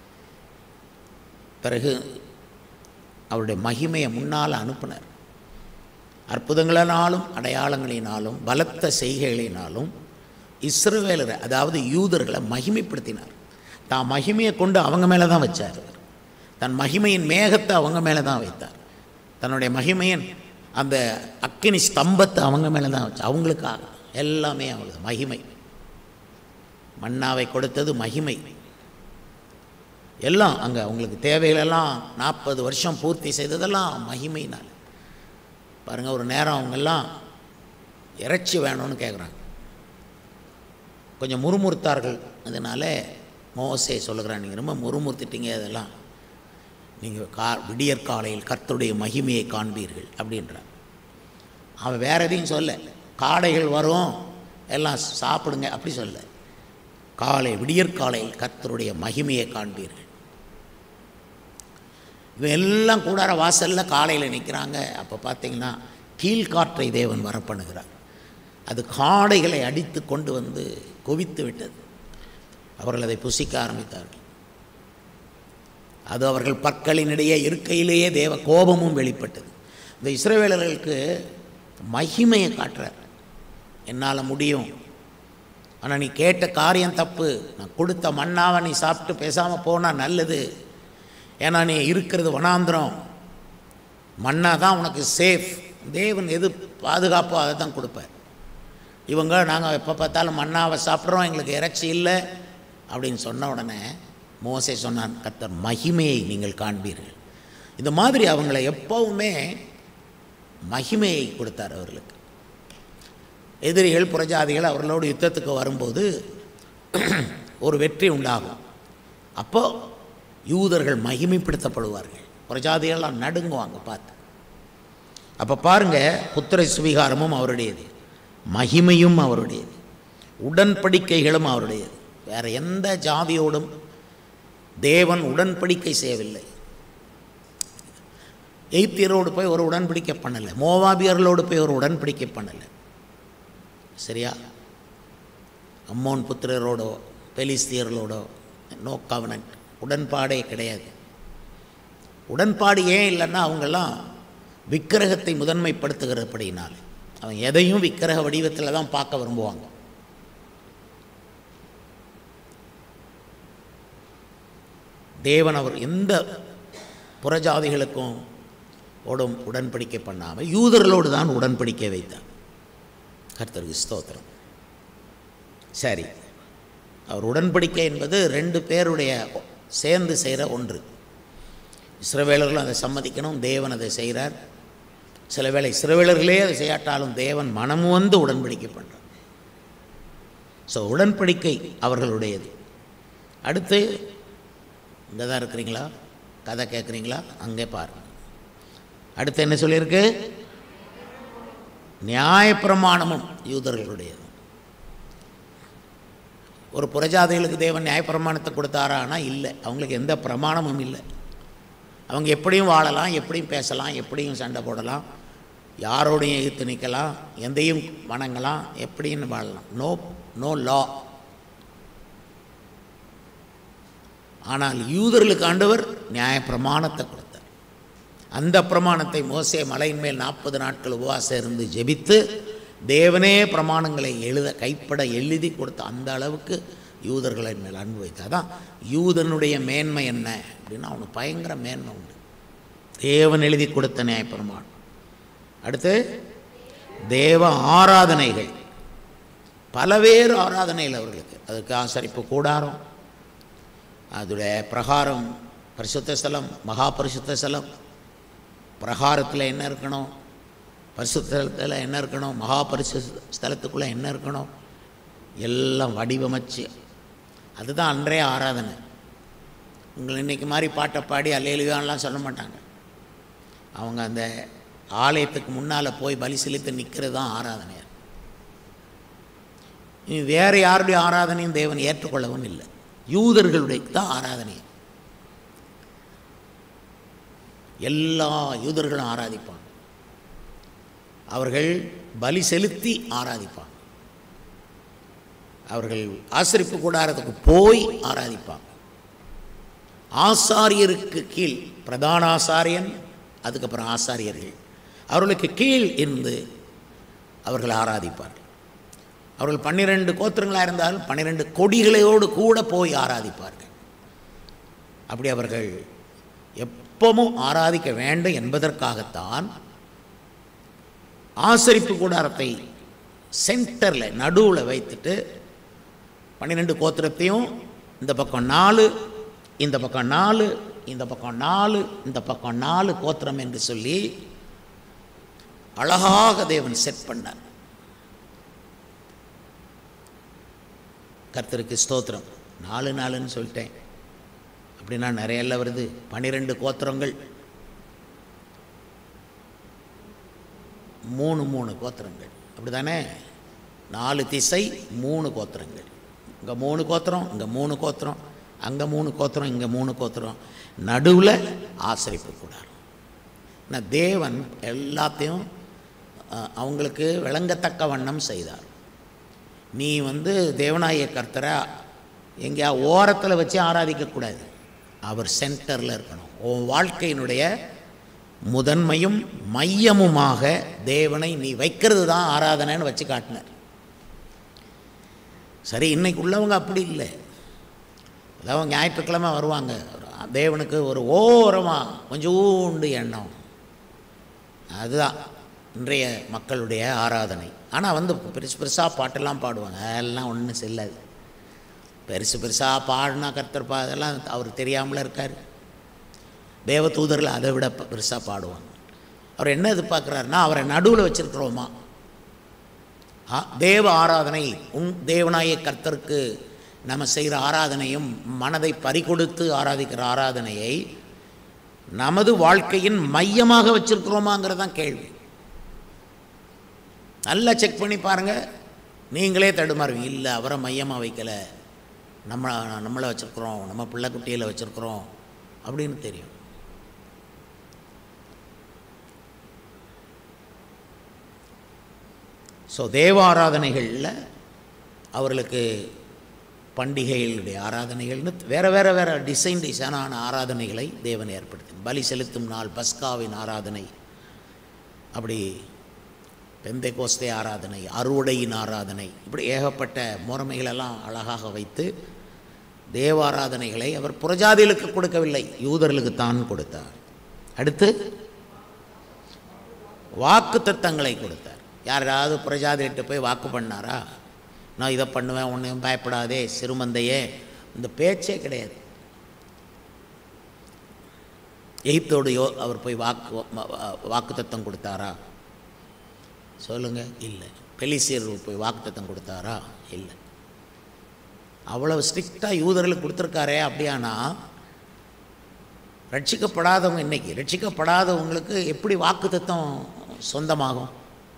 பிறகு அவருடைய மகிமையை முன்னால் அனுப்பினார் அற்புதங்களினாலும் அடையாளங்களினாலும் பலத்த செய்கைகளினாலும் இஸ்ரவேலரை அதாவது யூதர்களை மகிமைப்படுத்தினார் தான் மகிமையை கொண்டு அவங்க மேலே தான் வச்சார் அவர். தன் மகிமையின் மேகத்தை அவங்க மேலே தான் வைத்தார் தன்னுடைய மகிமையின் அந்த அக்கினி ஸ்தம்பத்தை அவங்க மேலே தான் வச்சு அவங்களுக்காக எல்லாமே அவங்களுக்கு மகிமை மன்னாவை கொடுத்தது மகிமை எல்லாம் அங்கே அவங்களுக்கு தேவைகளெல்லாம் நாற்பது வருஷம் பூர்த்தி செய்ததெல்லாம் மகிமையினால் பாருங்கள் ஒரு நேரம் அவங்கெல்லாம் இறைச்சி வேணும்னு கேட்குறாங்க கொஞ்சம் முறுமுறுத்தார்கள் அதனால மோசே சொல்லுகிறான் நீங்கள் ரொம்ப முறுமுறுத்துட்டீங்க அதெல்லாம் நீங்கள் கா விடியற் காலையில் கர்த்தருடைய மகிமையை காண்பீர்கள் அப்படின்றான் அவன் வேற எதையும் சொல்ல காடைகள் வரும் எல்லாம் சாப்பிடுங்க அப்படி சொல்ல காலை விடியற்காலையில் கர்த்தருடைய மகிமையை காண்பீர்கள் இவன் எல்லாம் கூடார வாசலில் காலையில் நிற்கிறாங்க அப்போ பார்த்தீங்கன்னா கீழ்காற்றை தேவன் வரப்பண்ணுகிறார் அது காடைகளை அடித்து கொண்டு வந்து குவித்து விட்டது அவர்கள் அதை புசிக்க ஆரம்பித்தார்கள் அது அவர்கள் பற்களினிடையே இருக்கையிலேயே தேவ கோபமும் வெளிப்பட்டது இந்த இஸ்ரவேலர்களுக்கு மகிமையை காட்டுறார் என்னால் முடியும் ஆனால் நீ கேட்ட காரியம் தப்பு நான் கொடுத்த மண்ணாவை நீ சாப்பிட்டு பேசாமல் போனால் நல்லது ஏன்னா நீ இருக்கிறது வனாந்திரம் மண்ணா தான் உனக்கு சேஃப் தேவன் எது பாதுகாப்போ அதை தான் கொடுப்பார் இவங்க நாங்கள் எப்போ பார்த்தாலும் மண்ணாவை சாப்பிட்றோம் எங்களுக்கு இறைச்சி இல்லை அப்படின்னு சொன்ன உடனே மோசே சொன்னான் கர்த்தர் மகிமையை நீங்கள் காண்பீர்கள் இந்த மாதிரி அவங்களை எப்பவுமே மகிமையை கொடுத்தார் அவர்களுக்கு எதிரிகள் புறஜாதிகள் அவர்களோடு யுத்தத்துக்கு வரும்போது ஒரு வெற்றி உண்டாகும் அப்போ யூதர்கள் மகிமைப்படுத்தப்படுவார்கள் புறஜாதிகள்லாம் நடுங்குவாங்க பார்த்து அப்போ பாருங்க புத்திர சுவிகாரமும் அவருடையது மகிமையும் அவருடையது உடன்படிக்கைகளும் அவருடையது வேற எந்த ஜாதியோடும் தேவன் உடன்படிக்கை செய்யவில்லை எய்த்தியரோடு போய் ஒரு உடன்படிக்கை பண்ணலை மோவாபியர்களோடு போய் ஒரு உடன்படிக்கை பண்ணலை சரியா அம்மோன் புத்திரரோடோ பெலிஸ்தியர்களோடோ நோ கவனன்ட் உடன்பாடே கிடையாது உடன்பாடு ஏன் இல்லைன்னா அவங்கெல்லாம் விக்கிரகத்தை முதன்மைப்படுத்துகிறபடினால் அவன் எதையும் விக்கிரக வடிவத்தில் தான் பார்க்க விரும்புவாங்க தேவன் அவர் எந்த புறஜாதிகளுக்கும் ஓடும் உடன்படிக்கை பண்ணாமல் யூதர்களோடு தான் உடன்படிக்கை வைத்தார் கர்த்தருக்கு ஸ்தோத்திரம் சரி அவர் உடன்படிக்கை என்பது ரெண்டு பேருடைய சேர்ந்து செய்கிற ஒன்று இஸ்ரவேலர்களும் அதை சம்மதிக்கணும் தேவன் அதை செய்கிறார் சில வேளை இஸ்ரவேலர்களே அதை செய்யாட்டாலும் தேவன் மனமு வந்து உடன்படிக்கை பண்ணுறார் ஸோ உடன்படிக்கை அவர்களுடையது அடுத்து இங்கே தான் இருக்கிறீங்களா கதை கேட்குறீங்களா அங்கே பாருங்க அடுத்து என்ன சொல்லியிருக்கு நியாயப்பிரமாணமும் யூதர்களுடையது ஒரு புறஜாதிகளுக்கு தேவன் நியாயப்பிரமாணத்தை கொடுத்தாரானா இல்லை அவங்களுக்கு எந்த பிரமாணமும் இல்லை அவங்க எப்படியும் வாழலாம் எப்படியும் பேசலாம் எப்படியும் சண்டை போடலாம் யாரோடையும் எதிர்த்து நிற்கலாம் எந்தையும் வணங்கலாம் எப்படின்னு வாழலாம் நோ நோ லா ஆனால் யூதர்களுக்கு ஆண்டவர் நியாயப்பிரமாணத்தை கொடுத்தார் அந்த பிரமாணத்தை மோசே மலையின் மேல் நாற்பது நாட்கள் உபவாசம் இருந்து ஜெபித்து தேவனே பிரமாணங்களை எழுத கைப்பட எழுதி கொடுத்த அந்த அளவுக்கு யூதர்களை மேல் அன்பு வைத்தார் தான் யூதனுடைய மேன்மை என்ன அப்படின்னா அவனுக்கு பயங்கர மேன்மை உண்டு தேவன் எழுதி கொடுத்த நியாயப்பிரமாணம் அடுத்து தேவ ஆராதனைகள் பலவேறு ஆராதனைகள் அவர்களுக்கு அதுக்கு ஆசரிப்பு கூடாரம் அதோடைய பிரகாரம் பரிசுத்த ஸ்தலம் மகா பரிசுத்த ஸ்தலம் பிரகாரத்தில் என்ன இருக்கணும் பரிசுத்தலத்தில் என்ன இருக்கணும் மகா பரிசு ஸ்தலத்துக்குள்ளே என்ன இருக்கணும் எல்லாம் வடிவமைச்சு அதுதான் அன்றைய ஆராதனை உங்களை இன்றைக்கி மாதிரி பாட்டை பாடி அல்லேலுவான்லாம் சொல்ல மாட்டாங்க அவங்க அந்த ஆலயத்துக்கு முன்னால் போய் பலி செலுத்தி நிற்கிறது தான் ஆராதனை இனி வேறு யாருடைய ஆராதனையும் தேவன் ஏற்றுக்கொள்ளவும் இல்லை யூதர்களுடைய தான் ஆராதனை எல்லா யூதர்களும் ஆராதிப்பாங்க அவர்கள் பலி செலுத்தி ஆராதிப்பாங்க அவர்கள் ஆசரிப்பு கூடாரத்துக்கு போய் ஆராதிப்பாங்க ஆசாரியருக்கு கீழ் பிரதான ஆசாரியன் அதுக்கப்புறம் ஆசாரியர்கள் அவர்களுக்கு கீழ் இருந்து அவர்கள் ஆராதிப்பார்கள் அவர்கள் பன்னிரெண்டு கோத்திரங்களாக இருந்தாலும் பன்னிரெண்டு கொடிகளோடு கூட போய் ஆராதிப்பார்கள் அப்படி அவர்கள் எப்பவும் ஆராதிக்க வேண்டும் என்பதற்காகத்தான் ஆசரிப்பு கூடாரத்தை சென்டரில் நடுவில் வைத்துட்டு பன்னிரெண்டு கோத்திரத்தையும் இந்த பக்கம் நாலு இந்த பக்கம் நாலு இந்த பக்கம் நாலு இந்த பக்கம் நாலு கோத்திரம் என்று சொல்லி அழகாக தேவன் செட் பண்ணார் கர்த்தருக்கு ஸ்தோத்திரம் நாலு நாலுன்னு சொல்லிட்டேன் அப்படின்னா நிறைய எல்லாம் வருது பன்னிரெண்டு கோத்திரங்கள் மூணு மூணு கோத்திரங்கள் அப்படி தானே நாலு திசை மூணு கோத்திரங்கள் இங்கே மூணு கோத்திரம் இங்கே மூணு கோத்திரம் அங்கே மூணு கோத்திரம் இங்கே மூணு கோத்திரம் நடுவில் ஆசரிப்பு கூடாரம் நான் தேவன் எல்லாத்தையும் அஹ், அவங்களுக்கு விளங்கத்தக்க வண்ணம் செய்தார் நீ வந்து தேவனாய கர்த்தரை எங்கேயா ஓரத்தில் வச்சு ஆராதிக்கக்கூடாது அவர் சென்டரில் இருக்கணும் உன் வாழ்க்கையினுடைய முதன்மையும் மையமுமாக தேவனை நீ வைக்கிறது தான் ஆராதனைன்னு வச்சு காட்டினார் சரி இன்னைக்கு உள்ளவங்க அப்படி இல்லை அதாவது ஞாயிற்றுக்கிழமை வருவாங்க தேவனுக்கு ஒரு ஓரமாக கொஞ்சோண்டு எண்ணம் அதுதான் இன்றைய மக்களுடைய ஆராதனை ஆனால் வந்து பெருசு பெருசாக பாட்டெல்லாம் பாடுவாங்க அதெல்லாம் ஒன்றும் செல்லாது பெருசு பெருசாக பாடினா கர்த்தர் பா அதெல்லாம் அவர் தெரியாமல இருக்கார் தேவதூதர்கள் அதை விட பெருசாக பாடுவாங்க அவர் என்ன எதிர்பார்க்குறாருன்னா அவரை நடுவில் வச்சுருக்கிறோமா தேவ ஆராதனை உன் தேவனாய கர்த்தருக்கு நம்ம செய்கிற ஆராதனையும் மனதை பறிகொடுத்து ஆராதிக்கிற ஆராதனையை நமது வாழ்க்கையின் மையமாக வச்சிருக்கிறோமாங்கிறது தான் கேள்வி நல்லா செக் பண்ணி பாருங்கள் நீங்களே தடுமாறுவீங்க இல்லை அவரை மையமாக வைக்கலை நம்ம நம்மளை வச்சுருக்குறோம் நம்ம பிள்ளை குட்டியில் வச்சுருக்குறோம் அப்படின்னு தெரியும் ஸோ தேவ ஆராதனைகளில் அவர்களுக்கு பண்டிகைகளுடைய ஆராதனைகள்னு வேறு வேறு வேறு டிசைன் டிசைனான ஆராதனைகளை தேவன் ஏற்படுத்தி பலி செலுத்தும் நாள் பஸ்காவின் ஆராதனை அப்படி பெந்தை கோஸ்தே ஆராதனை அறுவடையின் ஆராதனை இப்படி ஏகப்பட்ட முறைமைகளெல்லாம் அழகாக வைத்து தேவாராதனைகளை அவர் புறஜாதிகளுக்கு கொடுக்கவில்லை யூதர்களுக்கு தான் கொடுத்தார் அடுத்து வாக்கு தத்தங்களை கொடுத்தார் யாராவது புறஜாதிகிட்ட போய் வாக்கு பண்ணாரா நான் இதை பண்ணுவேன் ஒன்றையும் பயப்படாதே சிறுமந்தையே இந்த பேச்சே கிடையாது எகிப்தோடு யோ அவர் போய் வாக்கு வாக்கு தத்தம் கொடுத்தாரா சொல்லுங்கள் இல்லை பெலிசியர் போய் வாக்கு தத்தம் கொடுத்தாரா இல்லை அவ்வளவு ஸ்ட்ரிக்டாக யூதர்களுக்கு கொடுத்துருக்காரே அப்படியானா ரட்சிக்கப்படாதவங்க இன்றைக்கி ரட்சிக்கப்படாதவங்களுக்கு எப்படி வாக்கு தத்தம் சொந்தமாகும்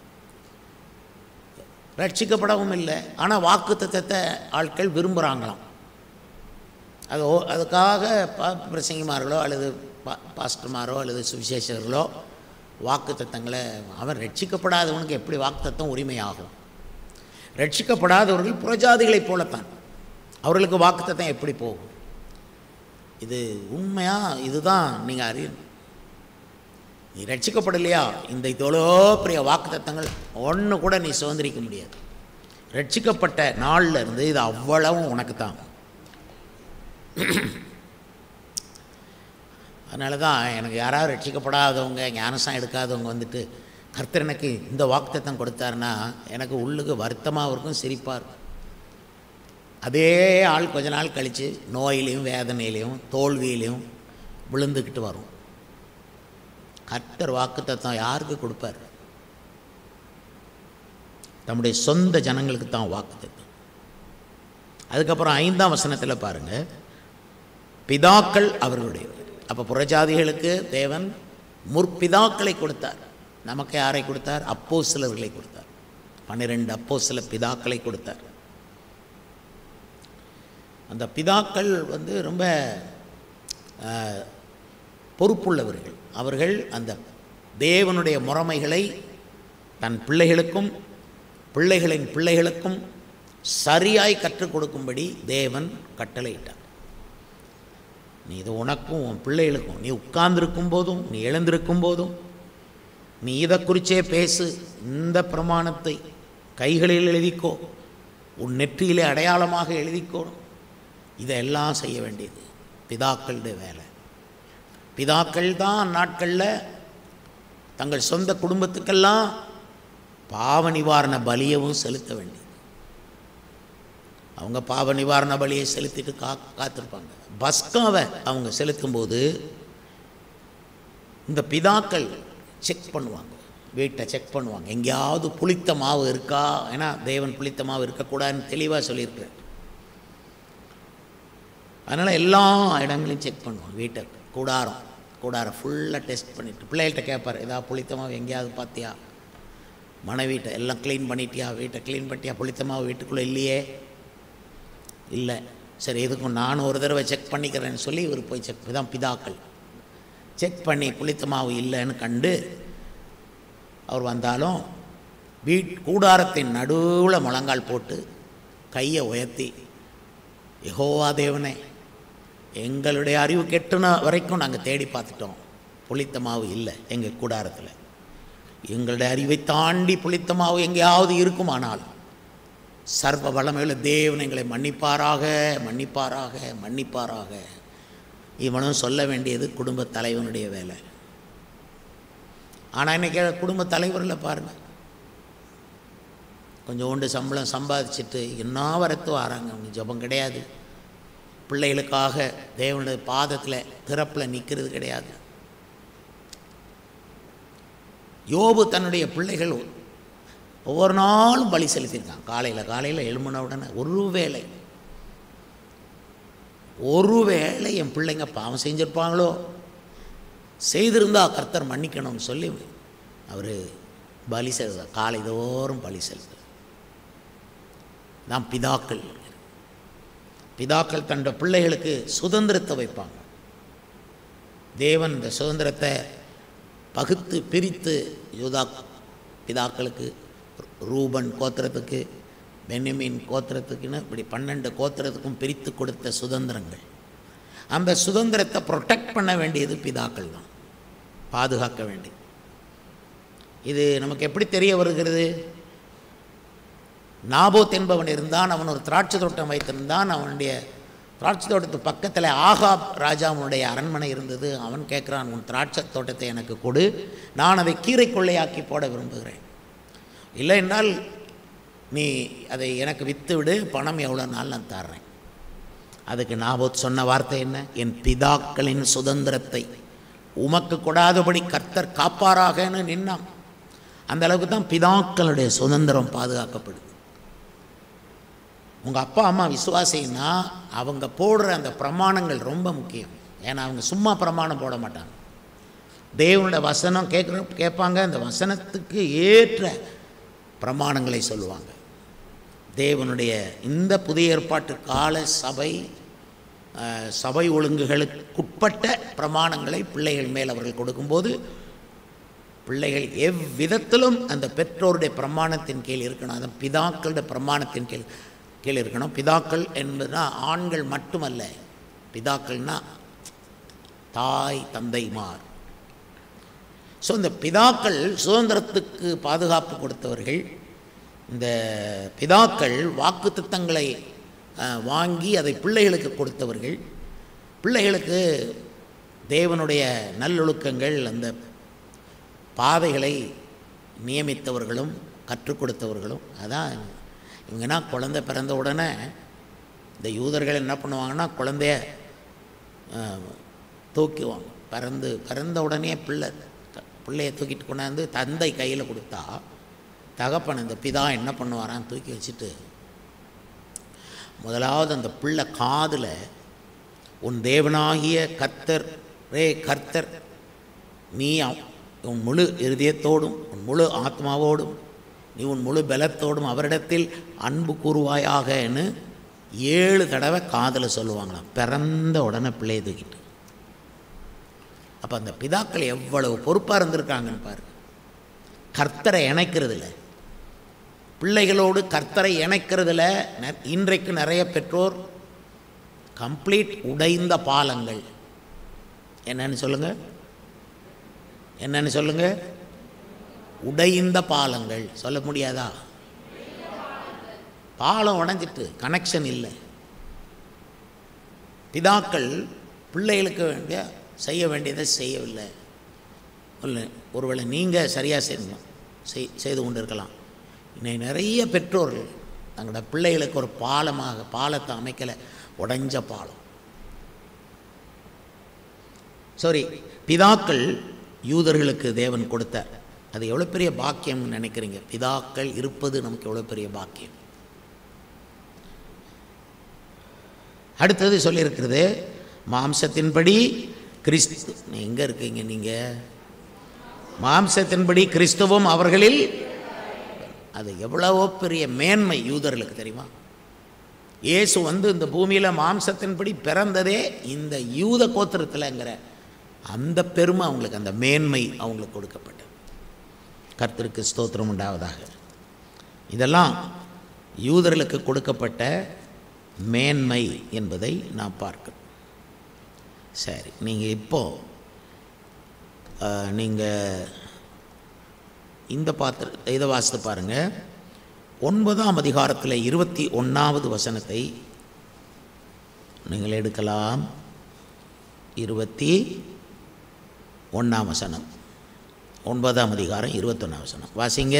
ரட்சிக்கப்படவும் இல்லை ஆனால் வாக்கு தத்தத்தை ஆட்கள் விரும்புகிறாங்களாம் அது அதுக்காக பா பிரசங்கிமார்களோ அல்லது பா பாஸ்டர்மாரோ அல்லது சுவிசேஷர்களோ வாக்கு தத்தங்களை அவன் ரட்சிக்கப்படாதவனுக்கு எப்படி வாக்கு தத்தம் உரிமையாகும் ரட்சிக்கப்படாதவர்கள் புறஜாதிகளைப் போலத்தான் அவர்களுக்கு வாக்கு தத்தம் எப்படி போகும் இது உண்மையாக இதுதான் நீங்கள் அறியணும் நீ ரட்சிக்கப்படலையா இந்த இதோலோ பெரிய வாக்கு தத்தங்கள் ஒன்று கூட நீ சுதந்திரிக்க முடியாது ரட்சிக்கப்பட்ட நாளில் இருந்து இது அவ்வளவும் உனக்கு தான் அதனால தான் எனக்கு யாராவது ரட்சிக்கப்படாதவங்க ஞானசம் எடுக்காதவங்க வந்துட்டு கர்த்தர் எனக்கு இந்த வாக்குத்தத்தம் கொடுத்தாருன்னா எனக்கு உள்ளுக்கு வருத்தமாக இருக்கும் சிரிப்பாக இருக்கும் அதே ஆள் கொஞ்ச நாள் கழித்து நோயிலையும் வேதனையிலையும் தோல்வியிலையும் விழுந்துக்கிட்டு வரும் கர்த்தர் வாக்குத்தத்தம் யாருக்கு கொடுப்பார் தம்முடைய சொந்த ஜனங்களுக்கு தான் வாக்குத்தத்தம் அதுக்கப்புறம் ஐந்தாம் வசனத்தில் பாருங்கள் பிதாக்கள் அவர்களுடையவர் அப்போ புறஜாதிகளுக்கு தேவன் முற்பிதாக்களை கொடுத்தார் நமக்கு யாரை கொடுத்தார் அப்போ சிலர்களை கொடுத்தார் பன்னிரெண்டு அப்போ சில பிதாக்களை கொடுத்தார் அந்த பிதாக்கள் வந்து ரொம்ப பொறுப்புள்ளவர்கள் அவர்கள் அந்த தேவனுடைய முறைமைகளை தன் பிள்ளைகளுக்கும் பிள்ளைகளின் பிள்ளைகளுக்கும் சரியாய் கற்றுக் கொடுக்கும்படி தேவன் கட்டளையிட்டார் நீ இது உனக்கும் உன் பிள்ளைகளுக்கும் நீ உட்கார்ந்திருக்கும் போதும் நீ எழுந்திருக்கும் போதும் நீ இதை குறிச்சே பேசு இந்த பிரமாணத்தை கைகளில் எழுதிக்கோ உன் நெற்றியிலே அடையாளமாக எழுதிக்கோ இதெல்லாம் செய்ய வேண்டியது பிதாக்களுடைய வேலை பிதாக்கள் தான் நாட்களில் தங்கள் சொந்த குடும்பத்துக்கெல்லாம் பாவ நிவாரண பலியவும் செலுத்த வேண்டியது அவங்க பாவ நிவாரண பலியை செலுத்திட்டு கா காத்திருப்பாங்க பஸ்காவை அவங்க செலுத்தும்போது இந்த பிதாக்கள் செக் பண்ணுவாங்க வீட்டை செக் பண்ணுவாங்க எங்கேயாவது புளித்த மாவு இருக்கா ஏன்னா தேவன் புளித்த மாவு இருக்கக்கூடாதுன்னு தெளிவாக சொல்லியிருக்கார் அதனால் எல்லா இடங்களையும் செக் பண்ணுவாங்க வீட்டை கூடாரம் கூடாரம் ஃபுல்லாக டெஸ்ட் பண்ணிவிட்டு பிள்ளைகள்கிட்ட கேட்பார் ஏதாவது புளித்த மாவு எங்கேயாவது பார்த்தியா மனைவீட்டை எல்லாம் க்ளீன் பண்ணிட்டியா வீட்டை க்ளீன் பண்ணிட்டியா புளித்த மாவு வீட்டுக்குள்ளே இல்லையே இல்லை சரி எதுக்கும் நானும் ஒரு தடவை செக் பண்ணிக்கிறேன்னு சொல்லி இவர் போய் செக் தான் பிதாக்கள் செக் பண்ணி புளித்த மாவு இல்லைன்னு கண்டு அவர் வந்தாலும் வீட் கூடாரத்தின் நடுவில் முழங்கால் போட்டு கையை உயர்த்தி யெகோவா தேவனே எங்களுடைய அறிவு கெட்டுன வரைக்கும் நாங்கள் தேடி பார்த்துட்டோம் புளித்த மாவு இல்லை எங்கள் கூடாரத்தில் எங்களுடைய அறிவை தாண்டி புளித்த மாவு எங்கேயாவது இருக்குமானால் சர்வ வளமையுள்ள தேவன் எங்களை மன்னிப்பாராக மன்னிப்பாராக மன்னிப்பாராக இவனும் சொல்ல வேண்டியது குடும்ப தலைவனுடைய வேலை ஆனால் இன்றைக்கி குடும்ப தலைவரில் பாருங்கள் கொஞ்சோண்டு சம்பளம் சம்பாதிச்சுட்டு என்ன வரத்து வராங்க அவங்க ஜபம் கிடையாது பிள்ளைகளுக்காக தேவனுடைய பாதத்தில் திறப்பில் நிற்கிறது கிடையாது யோபு தன்னுடைய பிள்ளைகள் ஒவ்வொரு நாளும் பலி செலுத்தியிருக்கான் காலையில் காலையில் எழும்பின உடனே ஒரு வேளை ஒரு வேளை என் பிள்ளைங்க பாவம் செஞ்சுருப்பாங்களோ செய்திருந்தா கர்த்தர் மன்னிக்கணும்னு சொல்லி அவர் பலி செலுத்த காலை தோறும் பலி செலுத்த நாம் பிதாக்கள் பிதாக்கள் தன்னோட பிள்ளைகளுக்கு சுதந்திரத்தை வைப்பாங்க தேவன் இந்த சுதந்திரத்தை பகுத்து பிரித்து யூதா பிதாக்களுக்கு ரூபன் கோத்திரத்துக்கு பென்யமீன் கோத்திரத்துக்குன்னு இப்படி பன்னெண்டு கோத்திரத்துக்கும் பிரித்து கொடுத்த சுதந்திரங்கள் அந்த சுதந்திரத்தை ப்ரொடெக்ட் பண்ண வேண்டியது பிதாக்கள் தான் பாதுகாக்க வேண்டியது இது நமக்கு எப்படி தெரிய வருகிறது நாபோத் என்பவன் இருந்தான் அவன் ஒரு திராட்சை தோட்டம் வைத்திருந்தான் அவனுடைய திராட்சை தோட்டத்து பக்கத்தில் ஆகாப் ராஜாவுடைய அரண்மனை இருந்தது அவன் கேட்குறான் உன் திராட்சை தோட்டத்தை எனக்கு கொடு நான் அதை கீரை கொள்ளையாக்கி போட விரும்புகிறேன் இல்லை என்றால் நீ அதை எனக்கு விற்று விடு பணம் எவ்வளோ நாள் நான் தர்றேன் அதுக்கு நாபோத் சொன்ன வார்த்தை என்ன என் பிதாக்களின் சுதந்திரத்தை உமக்கு கொடாதபடி கர்த்தர் காப்பாராகன்னு நின்னான் அந்த அளவுக்கு தான் பிதாக்களுடைய சுதந்திரம் பாதுகாக்கப்படுது உங்கள் அப்பா அம்மா விசுவாசின்னா அவங்க போடுற அந்த பிரமாணங்கள் ரொம்ப முக்கியம் ஏன்னா அவங்க சும்மா பிரமாணம் போட மாட்டாங்க தேவனுடைய வசனம் கேட்குற கேட்பாங்க அந்த வசனத்துக்கு ஏற்ற பிரமாணங்களை சொல்லுவாங்க தேவனுடைய இந்த புதிய ஏற்பாட்டு கால சபை அஹ், சபை ஒழுங்குகளுக்குட்பட்ட பிரமாணங்களை பிள்ளைகள் மேல் அவர்கள் கொடுக்கும்போது பிள்ளைகள் எவ்விதத்திலும் அந்த பெற்றோருடைய பிரமாணத்தின் கீழ் இருக்கணும் அந்த பிதாக்களுடைய பிரமாணத்தின் கீழ் கீழ் இருக்கணும் பிதாக்கள் என்பதுனா ஆண்கள் மட்டுமல்ல பிதாக்கள்னா தாய் தந்தைமார் ஸோ இந்த பிதாக்கள் சுதந்திரத்துக்கு பாதுகாப்பு கொடுத்தவர்கள் இந்த பிதாக்கள் வாக்குத்தத்தங்களை அஹ், வாங்கி அதை பிள்ளைகளுக்கு கொடுத்தவர்கள் பிள்ளைகளுக்கு தேவனுடைய நல்லொழுக்கங்கள் அந்த பாதைகளை நியமித்தவர்களும் கற்றுக் கொடுத்தவர்களும் அதான் இவங்கன்னா குழந்தை பிறந்த உடனே இந்த யூதர்கள் என்ன பண்ணுவாங்கன்னா குழந்தைய அஹ், தூக்குவாங்க பிறந்து பிறந்த உடனே பிள்ளை த- பிள்ளைய தூக்கிட்டு கொண்டாந்து தந்தை கையில் கொடுத்தா தகப்பன் இந்த பிதா என்ன பண்ணுவாரான் தூக்கி வச்சுட்டு முதலாவது அந்த பிள்ளை காதில் உன் தேவனாகிய கர்த்தர் ரே கர்த்தர் நீ அவ்- உன் முழு இருதயத்தோடும் உன் முழு ஆத்மாவோடும் நீ உன் முழு பலத்தோடும் அவரிடத்தில் அன்பு கூறுவாயாகன்னு ஏழு தடவை காதில் சொல்லுவாங்களாம் பிறந்த உடனே பிள்ளையை தூக்கிட்டு அப்போ அந்த பிதாக்கள் எவ்வளவு பொறுப்பாக இருந்திருக்காங்கன்னு பாரு கர்த்தரை இணைக்கிறதுல பிள்ளைகளோடு கர்த்தரை இணைக்கிறதுல ந- இன்றைக்கு நிறைய பெற்றோர் கம்ப்ளீட் உடைந்த பாலங்கள் என்னன்னு சொல்லுங்க என்னன்னு சொல்லுங்க உடைந்த பாலங்கள் சொல்ல முடியாதா பாலம் உடைஞ்சிட்டு கனெக்ஷன் இல்லை பிதாக்கள் பிள்ளைகளுக்கு வேண்டிய செய்ய வேண்டியதை செய்யவில்லை இல்லை ஒருவேளை நீங்கள் சரியாக செய்யணும் செய் செய்து கொண்டு இருக்கலாம் இன்னைக்கு நிறைய பெற்றோர்கள் தங்களோட பிள்ளைகளுக்கு ஒரு பாலமாக பாலத்தை அமைக்கலை உடைஞ்ச பாலம் சாரி பிதாக்கள் யூதர்களுக்கு தேவன் கொடுத்தார் அது எவ்வளோ பெரிய பாக்கியம்னு நினைக்கிறீங்க பிதாக்கள் இருப்பது நமக்கு எவ்வளோ பெரிய பாக்கியம் அடுத்தது சொல்லியிருக்கிறது மாம்சத்தின்படி கிறிஸ்து எங்கே இருக்கீங்க நீங்கள் மாம்சத்தின்படி கிறிஸ்துவும் அவர்களில் அது எவ்வளவோ பெரிய மேன்மை யூதர்களுக்கு தெரியுமா இயேசு வந்து இந்த பூமியில் மாம்சத்தின்படி பிறந்ததே இந்த யூத கோத்திரத்தில்ங்கிற அந்த பெருமை அவங்களுக்கு அந்த மேன்மை அவங்களுக்கு கொடுக்கப்பட்டது கர்த்தருக்கு ஸ்தோத்திரம் உண்டாவதாக இதெல்லாம் யூதர்களுக்கு கொடுக்கப்பட்ட மேன்மை என்பதை நாம் பார்க்கிறோம் சரி நீங்கள் இப்போ நீங்கள் இந்த பாத்திர இதை வாசித்து பாருங்கள் ஒன்பதாம் அதிகாரத்தில் இருபத்தி ஒன்றாவது வசனத்தை நீங்கள் எடுக்கலாம் இருபத்தி ஒன்றாம் வசனம் ஒன்பதாம் அதிகாரம் இருபத்தொன்னாம் வசனம் வாசிங்க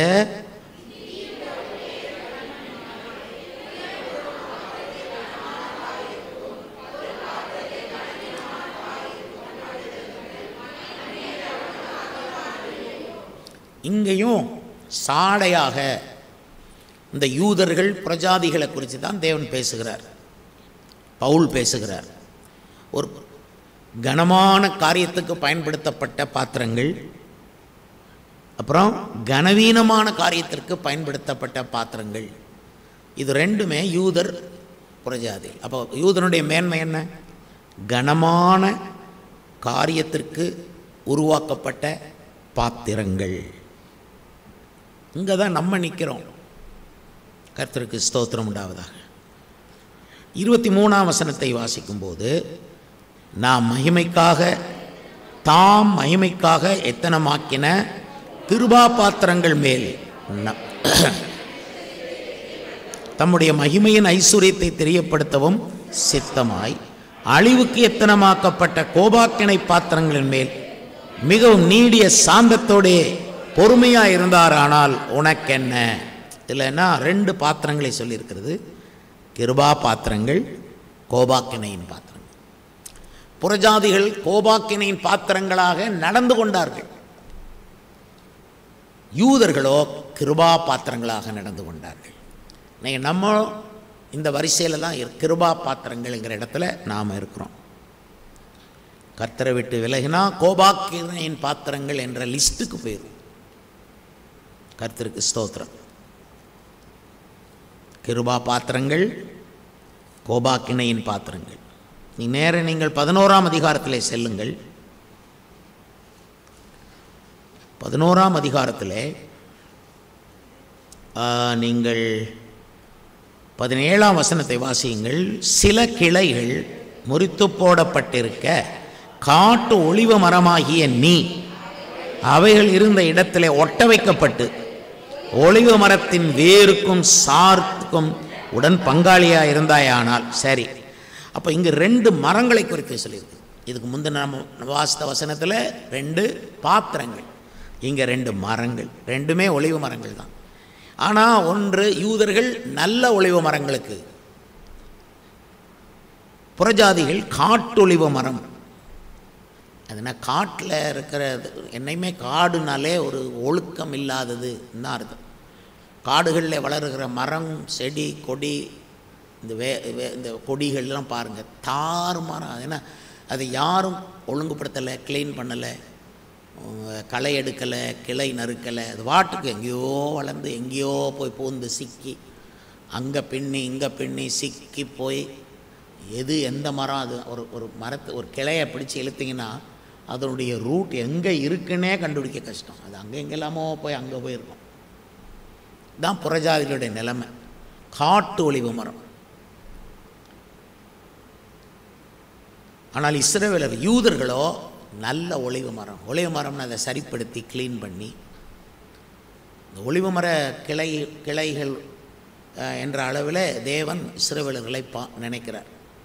இங்கேயும் சாடையாக இந்த யூதர்கள் பிரஜாதிகளை குறித்து தான் தேவன் பேசுகிறார் பவுல் பேசுகிறார் ஒரு கனமான காரியத்துக்கு பயன்படுத்தப்பட்ட பாத்திரங்கள் அப்புறம் கனவீனமான காரியத்திற்கு பயன்படுத்தப்பட்ட பாத்திரங்கள் இது ரெண்டுமே யூதர் புரஜாதி அப்போ யூதனுடைய மேன்மை என்ன கனமான காரியத்திற்கு உருவாக்கப்பட்ட பாத்திரங்கள் இங்கே தான் நம்ம நிற்கிறோம் கர்த்தருக்கு ஸ்தோத்திரம் உண்டாவதாக இருபத்தி மூணாம் வசனத்தை வாசிக்கும்போது நாம் மகிமைக்காக தாம் மகிமைக்காக எத்தனமாக்கின கிருபா பாத்திரங்கள் மேல் ந- தம்முடைய மகிமையின் ஐஸ்வர்யத்தை தெரியப்படுத்தவும் சித்தமாய் அழிவுக்கு எத்தனமாக்கப்பட்ட கோபாக்கிணை பாத்திரங்களின் மேல் மிகவும் நீடிய சாந்தத்தோடே பொறுமையாக இருந்தாரானால் உனக்கென்ன இல்லைன்னா ரெண்டு பாத்திரங்களை சொல்லியிருக்கிறது கிருபா பாத்திரங்கள் கோபாக்கினையின் பாத்திரங்கள் புறஜாதிகள் கோபாக்கினையின் பாத்திரங்களாக நடந்து கொண்டார்கள் யூதர்களோ கிருபா பாத்திரங்களாக நடந்து கொண்டார்கள் நீங்கள் நம்ம இந்த வரிசையில் தான் இரு- கிருபா பாத்திரங்கள்ங்கிற இடத்துல நாம் இருக்கிறோம் கர்த்தரை விட்டு விலகினா கோபாக்கினையின் பாத்திரங்கள் என்ற லிஸ்ட்டுக்கு போயிடும் கர்த்தருக்கு ஸ்தோத்திரம் கிருபா பாத்திரங்கள் கோபாக்கினையின் பாத்திரங்கள் நீ நேர நீங்கள் பதினோராம் அதிகாரத்திலே செல்லுங்கள் பதினோராம் அதிகாரத்திலே ஆ, நீங்கள் பதினேழாம் வசனத்தை வாசியுங்கள் சில கிளைகள் முறித்து போடப்பட்டிருக்க காட்டு ஒளிவ மரமாகிய நீ அவைகள் இருந்த இடத்திலே ஒட்ட வைக்கப்பட்டு ஒளிவ மரத்தின் வேருக்கும் சார்த்துக்கும் உடன் பங்காளியாக இருந்தாயானால் சரி அப்போ இங்கே ரெண்டு மரங்களை குறித்து சொல்லியிருக்கு இதுக்கு முந்தின நம்ம வாசித்த வசனத்தில் ரெண்டு பாத்திரங்கள் இங்கே ரெண்டு மரங்கள் ரெண்டுமே ஒளிவு மரங்கள் தான் ஆனால் ஒன்று யூதர்கள் நல்ல ஒளிவு மரங்களுக்கு புறஜாதிகள் காட்டொளிவு மரம் அதுனா காட்டில் இருக்கிற என்னையுமே காடுனாலே ஒரு ஒழுக்கம் இல்லாதது தான் அர்த்தம் காடுகளில் வளருகிற மரம் செடி கொடி இந்த வே வே- இந்த கொடிகள்லாம் பாருங்கள் தாறு மரம் ஏன்னா அதை யாரும் ஒழுங்குபடுத்தலை க்ளீன் பண்ணலை களை எடுக்கலை கிளை நறுக்கலை அது வாட்டுக்கு எங்கேயோ வளர்ந்து எங்கேயோ போய் பூந்து சிக்கி அங்கே பின்னி இங்கே பின்னி சிக்கி போய் எது எந்த மரம் அது ஒரு ஒரு மரத்தை ஒரு கிளையை பிடிச்சி இழுத்தீங்கன்னா அதனுடைய ரூட் எங்கே இருக்குன்னே கண்டுபிடிக்க கஷ்டம் அது அங்கே எங்கெல்லாமோ போய் அங்கே போயிருக்கும் தான் புறஜாதிகளுடைய நிலைமை காட்டு ஒளிவு மரம் ஆனால் இஸ்ரவேலர் யூதர்களோ நல்ல ஒளிவு மரம் ஒளிவு மரம்னு அதை சரிப்படுத்தி க்ளீன் பண்ணி இந்த ஒளிவு மர கிளை கிளைகள் அஹ், என்ற அளவில் தேவன் இஸ்ரவேலர்களை பா நினைக்கிறார்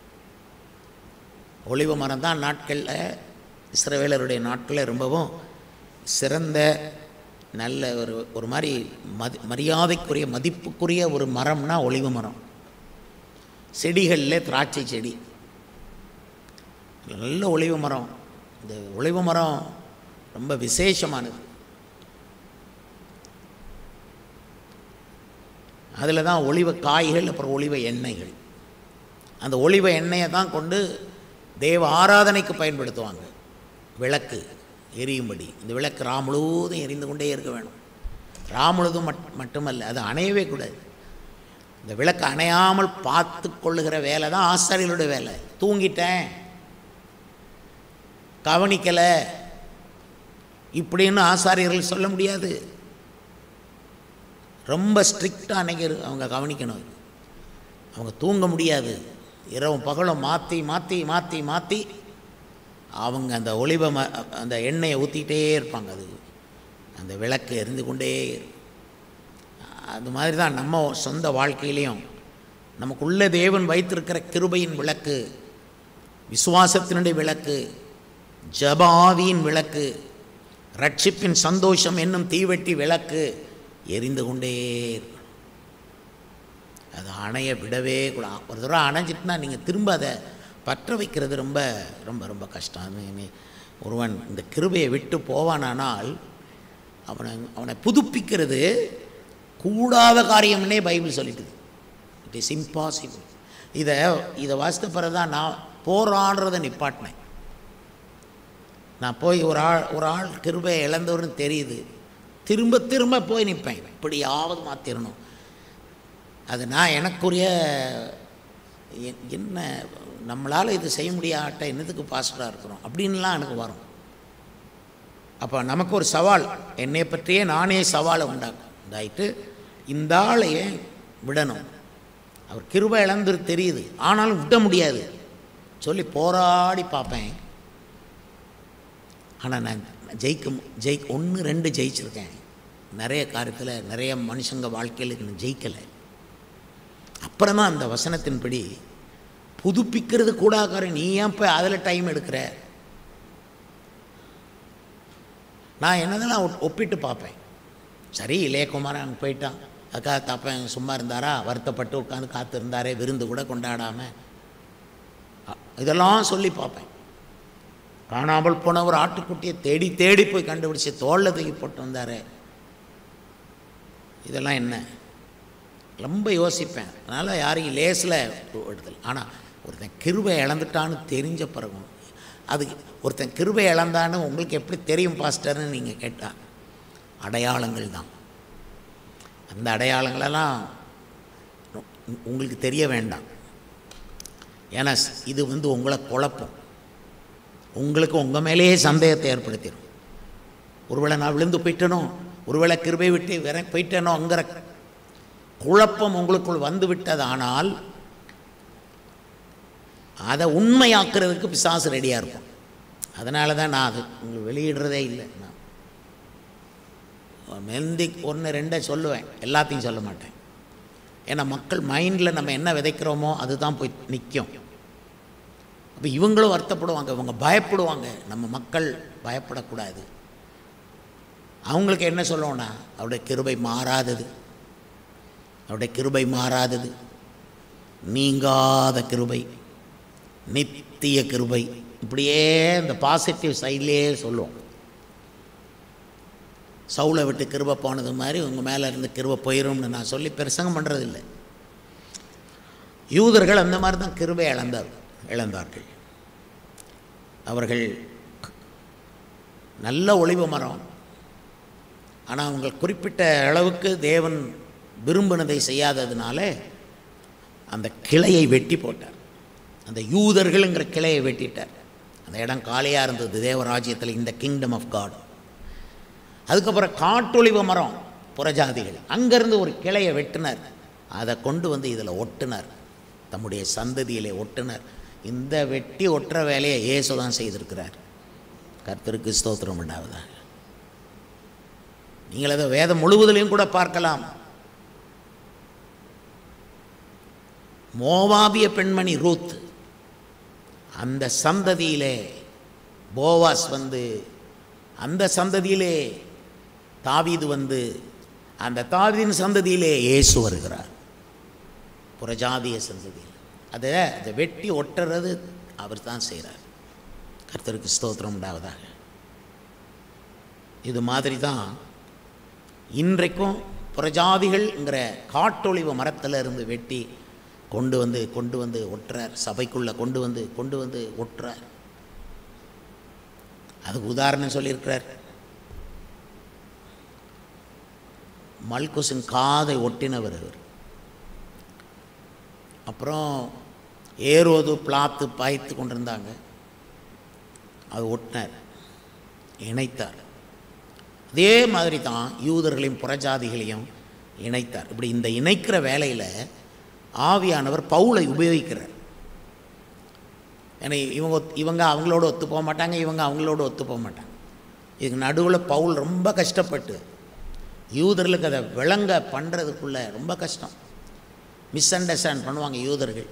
ஒளிவு மரம் தான் நாட்களில் இஸ்ரவேலருடைய நாட்களில் ரொம்பவும் சிறந்த நல்ல ஒரு ஒரு மாதிரி மதி மரியாதைக்குரிய மதிப்புக்குரிய ஒரு மரம்னா ஒளிவு மரம் செடிகளில் திராட்சை செடி நல்ல ஒளிவு மரம் இந்த ஒளிவு மரம் ரொம்ப விசேஷமானது அதில் தான் ஒளிவ காய்கள் அப்புறம் ஒளிவ எண்ணெய்கள் அந்த ஒளிவ எண்ணெயை தான் கொண்டு தேவ ஆராதனைக்கு பயன்படுத்துவாங்க விளக்கு எரியும்படி இந்த விளக்கு ரா முழுவதும் எரிந்து கொண்டே இருக்க வேணும் ரா முழுவதும் மட் மட்டுமல்ல அது அணையவே கூடாது இந்த விளக்கு அணையாமல் பார்த்து கொள்ளுகிற வேலை தான் ஆசாரியர்களுடைய வேலை தூங்கிட்டேன் கவனிக்கலை இப்படின்னு ஆசாரியர்கள் சொல்ல முடியாது ரொம்ப ஸ்ட்ரிக்டாக அன்னைக்கு இரு- அவங்க கவனிக்கணும் அவங்க தூங்க முடியாது இரவும் பகலும் மாற்றி மாற்றி மாற்றி மாற்றி அவங்க அந்த ஒளிவ ம அந்த எண்ணெயை ஊற்றிக்கிட்டே இருப்பாங்க அது அந்த விளக்கு எரிந்து கொண்டே இருக்கும். அது மாதிரி தான் நம்ம சொந்த வாழ்க்கையிலையும் நமக்குள்ள தேவன் வைத்திருக்கிற கிருபையின் விளக்கு விசுவாசத்தினுடைய விளக்கு ஜபாவியின் விளக்கு ரட்சிப்பின் சந்தோஷம் என்னும் தீவெட்டி விளக்கு எரிந்து கொண்டே இருக்கும். அது அணைய விடவே கூடாது ஒரு தடவை அணைஞ்சிட்டுனா நீங்கள் திரும்ப அதை பற்ற வைக்கிறது ரொம்ப ரொம்ப ரொம்ப கஷ்டம் அது நீ- ஒருவன் இந்த கிருபையை விட்டு போவானானால் அவனை அவனை புதுப்பிக்கிறது கூடாத காரியம்னே பைபிள் சொல்லிட்டுது இட் இஸ் இம்பாசிபிள் இதை இதை வாசித்த பிறகு தான் நான் போராடுறதை நிப்பாட்டினேன் நான் போய் ஒரு ஆள் ஒரு ஆள் கிருபையை இழந்தவர்னு தெரியுது திரும்ப திரும்ப போய் நிற்பேன் இப்படியாவது மாற்றிடணும் அது நான் எனக்குரிய எ- என்ன நம்மளால் இது செய்ய முடியாட்ட என்னத்துக்கு பாஸ்டராக இருக்கிறோம் அப்படின்லாம் எனக்கு வரும் அப்போ நமக்கு ஒரு சவால் என்னை பற்றியே நானே சவாலை உண்டாக்கும் உண்டாயிட்டு இந்த ஆளையே விடணும் அவர் கிருபை இழந்துரு தெரியுது ஆனாலும் விட முடியாது சொல்லி போராடி பார்ப்பேன் ஆனால் நான் ஜெயிக்க மு- ஜெயிக் ஒன்று ரெண்டு ஜெயிச்சிருக்கேன் நிறைய காரியத்தில் நிறைய மனுஷங்க வாழ்க்கையில் நான் ஜெயிக்கலை அப்புறமா அந்த வசனத்தின்படி புதுப்பிக்கிறது கூடாக்கார நீ ஏன் போய் அதில் டைம் எடுக்கிற நான் என்னதெல்லாம் ஒப்- ஒப்பிட்டு பார்ப்பேன் சரி இளையகுமாரன் அங்கே போயிட்டான் அக்கா தாப்பன் சும்மா இருந்தாரா வருத்தப்பட்டு உட்காந்து காத்திருந்தாரே விருந்து கூட கொண்டாடாமல் இதெல்லாம் சொல்லி பார்ப்பேன் காணாமல் போன ஒரு ஆட்டுக்குட்டியை தேடி தேடி போய் கண்டுபிடிச்சி தோளில் தூக்கி போட்டு வந்தாரே இதெல்லாம் என்ன ரொம்ப யோசிப்பேன் அதனால் யாரையும் லேசில் எடுத்தல ஆனால் ஒருத்தன் கிருபை இழந்துட்டான்னு தெரிஞ்ச பிறகும் அது ஒருத்தன் கிருபை இழந்தான்னு உங்களுக்கு எப்படி தெரியும் பாஸ்டர்னு நீங்கள் கேட்டால் அடையாளங்கள் தான் அந்த அடையாளங்களெல்லாம் உ- உங்களுக்கு தெரிய வேண்டாம் ஏன்னா ஸ்- இது வந்து உங்களை குழப்பம் உங்களுக்கு உங்கள் மேலேயே சந்தேகத்தை ஏற்படுத்திடும் ஒருவேளை நான் விழுந்து போயிட்டனோ ஒருவேளை கிருபை விட்டு வேற போயிட்டேனோங்கிற குழப்பம் உங்களுக்குள் வந்து விட்டதானால் அதை உண்மையாக்குறதுக்கு பிசாசு ரெடியாக இருக்கும் அதனால தான் நான் அது உங்களுக்கு வெளியிடுறதே இல்லை நான் மெந்தி ஒன்று ரெண்டை சொல்லுவேன் எல்லாத்தையும் சொல்ல மாட்டேன் ஏன்னா மக்கள் மைண்டில் நம்ம என்ன விதைக்கிறோமோ அதுதான் போய் நிற்கும் அப்போ இவங்களும் வருத்தப்படுவாங்க இவங்க பயப்படுவாங்க நம்ம மக்கள் பயப்படக்கூடாது அவங்களுக்கு என்ன சொல்லுவோன்னா அவருடைய கிருபை மாறாதது அவருடைய கிருபை மாறாதது நீங்காத கிருபை நித்திய கிருபை இப்படியே இந்த பாசிட்டிவ் சைட்லேயே சொல்லுவோம் சவுளை விட்டு கிருபை போனது மாதிரி உங்கள் மேலே இருந்து கிருபை போயிரும்னு நான் சொல்லி பிரசங்கம் பண்ணுறதில்லை யூதர்கள் அந்த மாதிரி தான் கிருபை இழந்தார் இழந்தார்கள் அவர்கள் நல்ல ஒளிவு மரம் ஆனால் அவங்க குறிப்பிட்ட அளவுக்கு தேவன் விரும்பினதை செய்யாததுனால அந்த கிளையை வெட்டி போட்டார் அந்த யூதர்கள்ங்கிற கிளையை வெட்டிட்டார் அந்த இடம் காலியாக இருந்தது தேவராஜ்யத்தில் இந்த கிங்டம் ஆஃப் காட் அதுக்கப்புறம் காட்டொளிவு மரம் புறஜாதிகள் அங்கேருந்து ஒரு கிளையை வெட்டினார் அதை கொண்டு வந்து இதில் ஒட்டினார் தம்முடைய சந்ததியிலே ஒட்டினார் இந்த வெட்டி ஒட்டுற வேலையை இயேசு தான் செய்திருக்கிறார் கர்த்தருக்கு ஸ்தோத்திரம் உண்டாவதா நீங்கள் அதை வேதம் முழுவதிலையும் கூட பார்க்கலாம் மோவாபிய பெண்மணி ரூத் அந்த சந்ததியிலே போவாஸ் வந்து அந்த சந்ததியிலே தாவீது வந்து அந்த தாவீதின் சந்ததியிலே இயேசு வருகிறார் புறஜாதிய சந்ததியில் அதை அதை வெட்டி ஒட்டுறது அவர் தான் செய்கிறார் கர்த்தருக்கு ஸ்தோத்திரம் உண்டாவதாக இது மாதிரி தான் இன்றைக்கும் புறஜாதிகள்ங்கிற காட்டொளிவு மரத்தில் இருந்து வெட்டி கொண்டு வந்து கொண்டு வந்து ஒட்டுறார் சபைக்குள்ளே கொண்டு வந்து கொண்டு வந்து ஒட்டுறார் அதுக்கு உதாரணம் சொல்லியிருக்கிறார் மல்குசின் காதை ஒட்டினவர் அவர் அப்புறம் ஏரோது பிளாத்து பாய்த்து கொண்டிருந்தாங்க அது ஒட்டினார் இணைத்தார் அதே மாதிரி தான் யூதர்களையும் புறஜாதிகளையும் இணைத்தார் இப்படி இந்த இணைக்கிற வேலையில் ஆவியானவர் பவுலை உபயோகிக்கிறார் ஏன்னா இவங்க ஒத்- இவங்க அவங்களோட ஒத்து போக மாட்டாங்க இவங்க அவங்களோட ஒத்து போக மாட்டாங்க இதுக்கு நடுவில் பவுல் ரொம்ப கஷ்டப்பட்டு யூதர்களுக்கு அதை விளங்க பண்ணுறதுக்குள்ள ரொம்ப கஷ்டம் மிஸ் அண்டர்ஸ்டாண்ட் பண்ணுவாங்க யூதர்கள்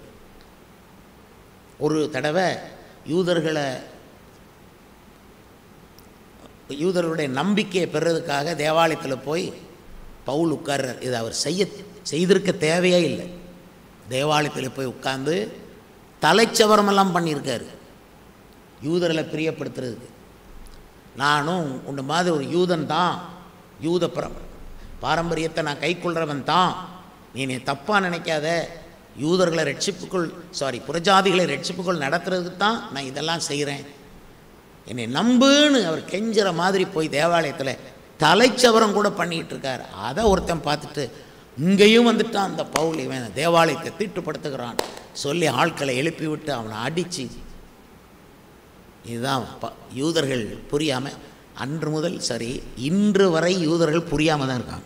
ஒரு தடவை யூதர்களை யூதர்களுடைய நம்பிக்கையை பெறுறதுக்காக தேவாலயத்தில் போய் பவுல் உட்கார்றார் இது அவர் செய்ய செய்திருக்க தேவையே இல்லை தேவாலயத்தில் போய் உட்கார்ந்து தலைச்சவரமெல்லாம் பண்ணியிருக்காரு யூதர்களை பிரியப்படுத்துறதுக்கு நானும் உன்ன மாதிரி ஒரு யூதன் தான் யூத பரம் பாரம்பரியத்தை நான் கைக்கொள்கிறவன் தான் நீ என்னை தப்பாக நினைக்காத யூதர்களை ரட்சிப்புக்குள் சாரி புறஜாதிகளை ரட்சிப்புக்குள் நடத்துறதுக்கு தான் நான் இதெல்லாம் செய்கிறேன் என்னை நம்புன்னு அவர் கெஞ்சுற மாதிரி போய் தேவாலயத்தில் தலைச்சவரம் கூட பண்ணிக்கிட்டு இருக்கார் அதை ஒருத்தன் பார்த்துட்டு இங்கேயும் வந்துட்டான் அந்த பவுல் இவன் தேவாலயத்தை தீட்டுப்படுத்துகிறான் சொல்லி ஆட்களை எழுப்பி விட்டு அவனை அடித்து இதுதான் ப யூதர்கள் புரியாமல் அன்று முதல் சரி இன்று வரை யூதர்கள் புரியாமல் தான் இருக்காங்க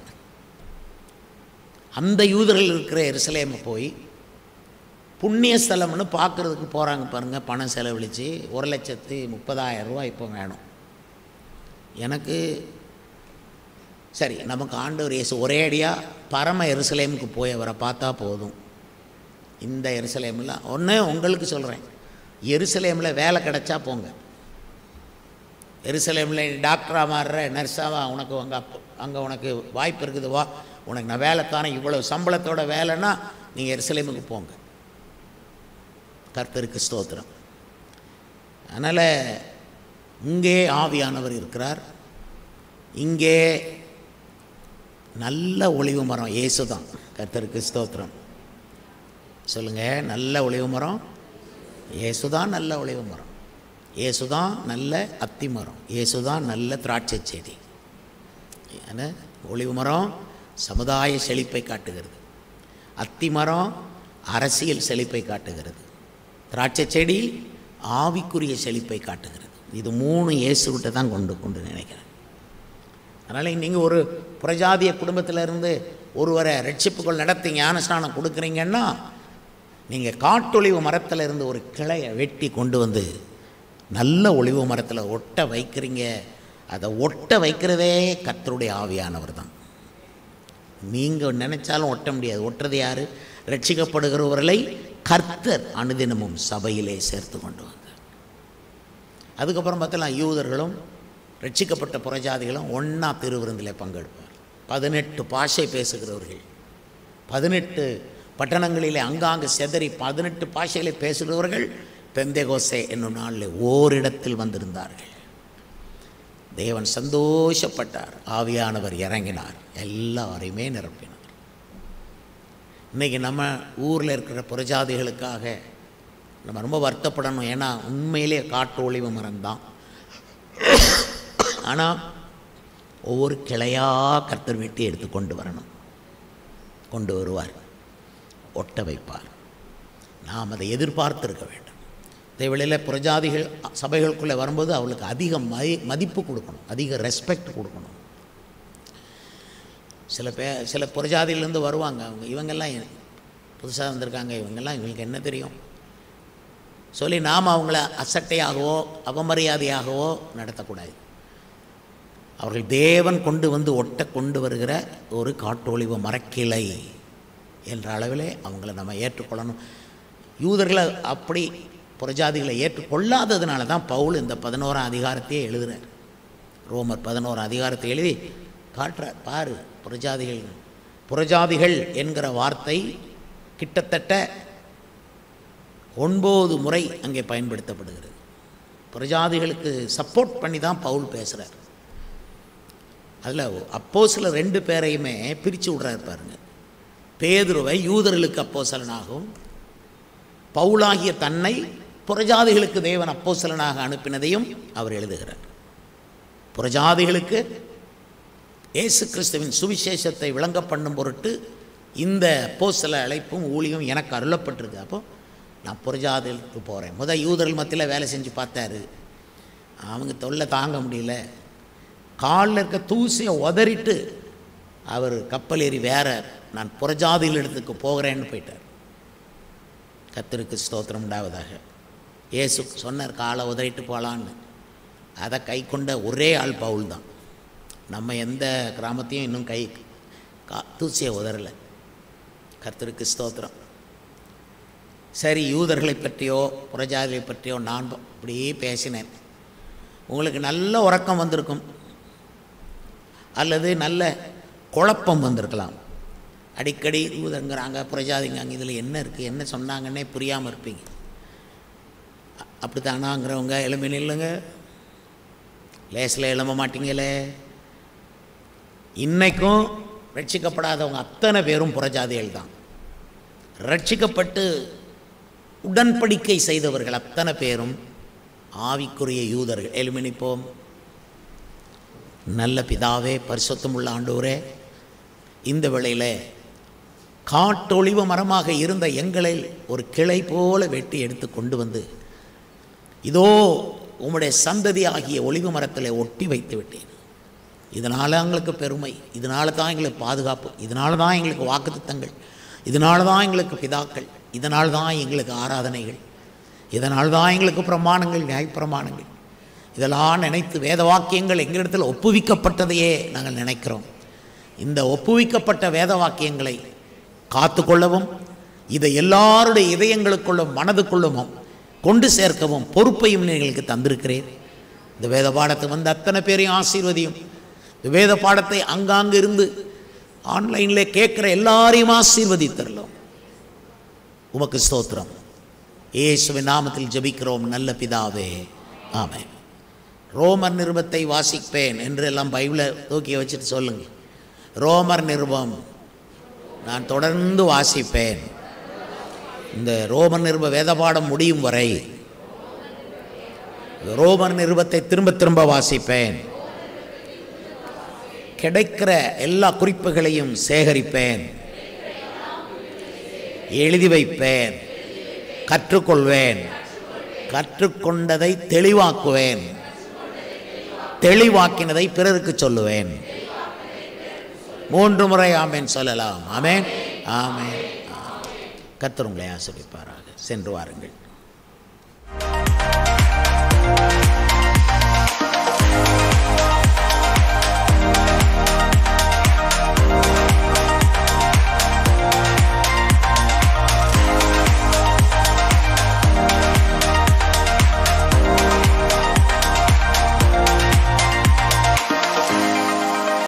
அந்த யூதர்கள் இருக்கிற எருசலேமை போய் புண்ணிய ஸ்தலம்னு பார்க்குறதுக்கு போகிறாங்க பாருங்கள் பணம் செலவழித்து ஒரு லட்சத்து முப்பதாயிரம் ரூபா இப்போ வேணும் எனக்கு சரி நமக்கு ஆண்டவர் இயேசு ஒரே அடியாக பரம எருசலேமுக்கு போய் அவரை பார்த்தா போதும் இந்த எருசலேமில் ஒன்று உங்களுக்கு சொல்கிறேன் எருசலேமில் வேலை கிடைச்சா போங்க எருசலேமில் டாக்டராக மாறுற நர்ஸாவா உனக்கு அங்கே அங்கே உனக்கு வாய்ப்பு இருக்குது வா உனக்கு நான் வேலை தானே இவ்வளோ சம்பளத்தோட வேலைன்னா நீங்கள் எருசலேமுக்கு போங்க கர்த்தருக்கு ஸ்தோத்திரம் அதனால் இங்கே ஆவியானவர் இருக்கிறார் இங்கே நல்ல ஒளிவு மரம் இயேசு தான் கர்த்தருக்கு ஸ்தோத்திரம் சொல்லுங்கள் நல்ல ஒளிவு மரம் இயேசு தான் நல்ல ஒளிவு மரம் இயேசு தான் நல்ல அத்தி மரம் இயேசு தான் நல்ல திராட்சை செடி ஏன்னா ஒளிவு மரம் சமுதாய செழிப்பை காட்டுகிறது அத்தி மரம் அரசியல் செழிப்பை காட்டுகிறது திராட்சை செடி ஆவிக்குரிய செழிப்பை காட்டுகிறது இது மூணு இயேசுகிட்ட தான் கொண்டு கொண்டு நினைக்கிறேன் அதனால் நீங்கள் ஒரு புரஜாதிய குடும்பத்திலிருந்து ஒருவரை ரட்சிப்புகள் நடத்தி ஞானஸ்நானம் கொடுக்குறீங்கன்னா நீங்கள் காட்டொளிவு மரத்தில் இருந்து ஒரு கிளையை வெட்டி கொண்டு வந்து நல்ல ஒளிவு மரத்தில் ஒட்ட வைக்கிறீங்க அதை ஒட்ட வைக்கிறதே கர்த்தருடைய ஆவியானவர் தான் நீங்கள் நினைச்சாலும் ஒட்ட முடியாது ஒட்டுறது யார் ரட்சிக்கப்படுகிறவர்களை கர்த்தர் அனுதினமும் சபையிலே சேர்த்து கொண்டு வந்தார் அதுக்கப்புறம் பார்த்தலாம் யூதர்களும் ரட்சிக்கப்பட்ட புறஜாதிகளும் ஒன்றா திருவிருந்தில் பங்கெடுப்பார் பதினெட்டு பாஷை பேசுகிறவர்கள் பதினெட்டு பட்டணங்களிலே அங்காங்கு செதறி பதினெட்டு பாஷைகளை பேசுகிறவர்கள் பெந்தேகோசே என்னும் நாளில் ஓரிடத்தில் வந்திருந்தார்கள் தேவன் சந்தோஷப்பட்டார் ஆவியானவர் இறங்கினார் எல்லாரையுமே நிரப்பினார் இன்றைக்கி நம்ம ஊரில் இருக்கிற புறஜாதிகளுக்காக நம்ம ரொம்ப வருத்தப்படணும் ஏன்னா உண்மையிலே காட்டு ஒளிவு மரம்தான் ஆனால் ஒவ்வொரு கிளையாக கர்த்தர் வெட்டி எடுத்து கொண்டு வரணும் கொண்டு வருவார் ஒட்ட வைப்பார் நாம் அதை எதிர்பார்த்திருக்க வேண்டும் இதே வேளையில் புறஜாதிகள் சபைகளுக்குள்ளே வரும்போது அவளுக்கு அதிக மதி மதிப்பு கொடுக்கணும் அதிக ரெஸ்பெக்ட் கொடுக்கணும் சில பே சில புறஜாதியிலேருந்து வருவாங்க அவங்க இவங்கெல்லாம் புதுசாக வந்திருக்காங்க இவங்கெல்லாம் இவங்களுக்கு என்ன தெரியும் சொல்லி நாம் அவங்கள அசட்டையாகவோ அவமரியாதையாகவோ நடத்தக்கூடாது அவர்கள் தேவன் கொண்டு வந்து ஒட்ட கொண்டு வருகிற ஒரு காட்டொளிவு மரக்கிளை என்ற அளவிலே அவங்கள நம்ம ஏற்றுக்கொள்ளணும் யூதர்களை அப்படி புறஜாதிகளை ஏற்றுக்கொள்ளாததுனால தான் பவுல் இந்த பதினோராம் அதிகாரத்தையே எழுதுகிறார் ரோமர் பதினோராம் அதிகாரத்தை எழுதி காட்டுறார் பாரு புறஜாதிகள் புறஜாதிகள் என்கிற வார்த்தை கிட்டத்தட்ட ஒன்பது முறை அங்கே பயன்படுத்தப்படுகிறது புறஜாதிகளுக்கு சப்போர்ட் பண்ணி தான் பவுல் பேசுகிறார் அதில் அப்போ சில ரெண்டு பேரையுமே பிரித்து விட்றாரு பாருங்க பேதுருவை யூதர்களுக்கு அப்போசலனாகவும் பவுலாகிய தன்னை புறஜாதிகளுக்கு தேவன் அப்போசலனாக அனுப்பினதையும் அவர் எழுதுகிறார் புறஜாதிகளுக்கு இயேசு கிறிஸ்துவின் சுவிசேஷத்தை விளங்க பண்ணும் பொருட்டு இந்த அப்போஸ்தல அழைப்பும் ஊழியும் எனக்கு அருளப்பட்டிருக்கு அப்போ நான் புறஜாதிகளுக்கு போகிறேன் முத யூதர்கள் மத்தியில் வேலை செஞ்சு பார்த்தாரு அவங்க தொல்லை தாங்க முடியல காலில் இருக்க தூசியை உதறிட்டு அவர் கப்பல் ஏறி வேற நான் புறஜாதிகள் இடத்துக்கு போகிறேன்னு போயிட்டார் கத்திருக்கு ஸ்தோத்திரம் உண்டாவதாக இயேசு சொன்னார் காலை உதறிட்டு போகலான்னு அதை கை கொண்ட ஒரே ஆள் பவுல் தான் நம்ம எந்த கிராமத்தையும் இன்னும் கை கா தூசியை உதறலை கர்த்தருக்கு ஸ்தோத்திரம் சரி யூதர்களை பற்றியோ புறஜாதிகளை பற்றியோ நான் அப்படியே பேசினேன் உங்களுக்கு நல்ல உறக்கம் வந்திருக்கும் அல்லது நல்ல குழப்பம் வந்திருக்கலாம் அடிக்கடி தூதங்கிறாங்க புரஜாதிங்க அங்கே இதில் என்ன இருக்குது என்ன சொன்னாங்கன்னே புரியாமல் இருப்பீங்க அ- அப்படித்தானாங்கிறவங்க எழும்பி நில்லுங்க லேசில் எழும்ப மாட்டீங்களே இன்னைக்கும் ரட்சிக்கப்படாதவங்க அத்தனை பேரும் புறஜாதிகள் தான் ரட்சிக்கப்பட்டு உடன்படிக்கை செய்தவர்கள் அத்தனை பேரும் ஆவிக்குரிய யூதர்கள் எழுமி நிற்போம் நல்ல பிதாவே பரிசுத்தமுள்ள ஆண்டவரே இந்த வேளையில் காட்டொளிவு மரமாக இருந்த எங்களை ஒரு கிளை போல வெட்டி எடுத்து கொண்டு வந்து இதோ உம்முடைய சந்ததி ஆகிய ஒளிவு மரத்தில் ஒட்டி வைத்து விட்டேன் இதனால் எங்களுக்கு பெருமை இதனால தான் எங்களுக்கு பாதுகாப்பு இதனால தான் எங்களுக்கு வாக்குத்தத்தங்கள் இதனால தான் எங்களுக்கு பிதாக்கள் இதனால் தான் எங்களுக்கு ஆராதனைகள் இதனால் தான் எங்களுக்கு பிரமாணங்கள் நியாயப்பிரமாணங்கள் இதெல்லாம் நினைத்து வேத வாக்கியங்கள் எங்களிடத்தில் ஒப்புவிக்கப்பட்டதையே நாங்கள் நினைக்கிறோம் இந்த ஒப்புவிக்கப்பட்ட வேத வாக்கியங்களை காத்துக்கொள்ளவும் இதை எல்லாருடைய இதயங்களுக்குள்ளும் மனதுக்குள்ளும் கொண்டு சேர்க்கவும் பொறுப்பையும் எங்களுக்கு தந்திருக்கிறேன் இந்த வேத பாடத்தை வந்து அத்தனை பேரையும் ஆசீர்வதியும் இந்த வேத பாடத்தை அங்காங்கு இருந்து ஆன்லைனில் கேட்குற எல்லாரையும் ஆசீர்வதித்தரலாம் உமக்கு ஸ்தோத்திரம் இயேசுவின் நாமத்தில் ஜெபிக்கிறோம் நல்ல பிதாவே ஆமென் ரோமர் நிருபத்தை வாசிப்பேன் என்று எல்லாம் பைபிளை தூக்கி வச்சுட்டு சொல்லுங்க ரோமர் நிருபம் நான் தொடர்ந்து வாசிப்பேன் இந்த ரோமர் நிருப வேதபாடம் முடியும் வரை ரோமர் நிருபத்தை திரும்ப திரும்ப வாசிப்பேன் கிடைக்கிற எல்லா குறிப்புகளையும் சேகரிப்பேன் எழுதி வைப்பேன் கற்றுக்கொள்வேன் கற்றுக்கொண்டதை தெளிவாக்குவேன் தெளிவாக்கினதை பிறருக்கு சொல்லுவேன் மூன்று முறை ஆமேன் சொல்லலாம் ஆமேன் ஆமேன் கர்த்தர் உங்களை ஆசிரிப்பாராக சென்று வாருங்கள்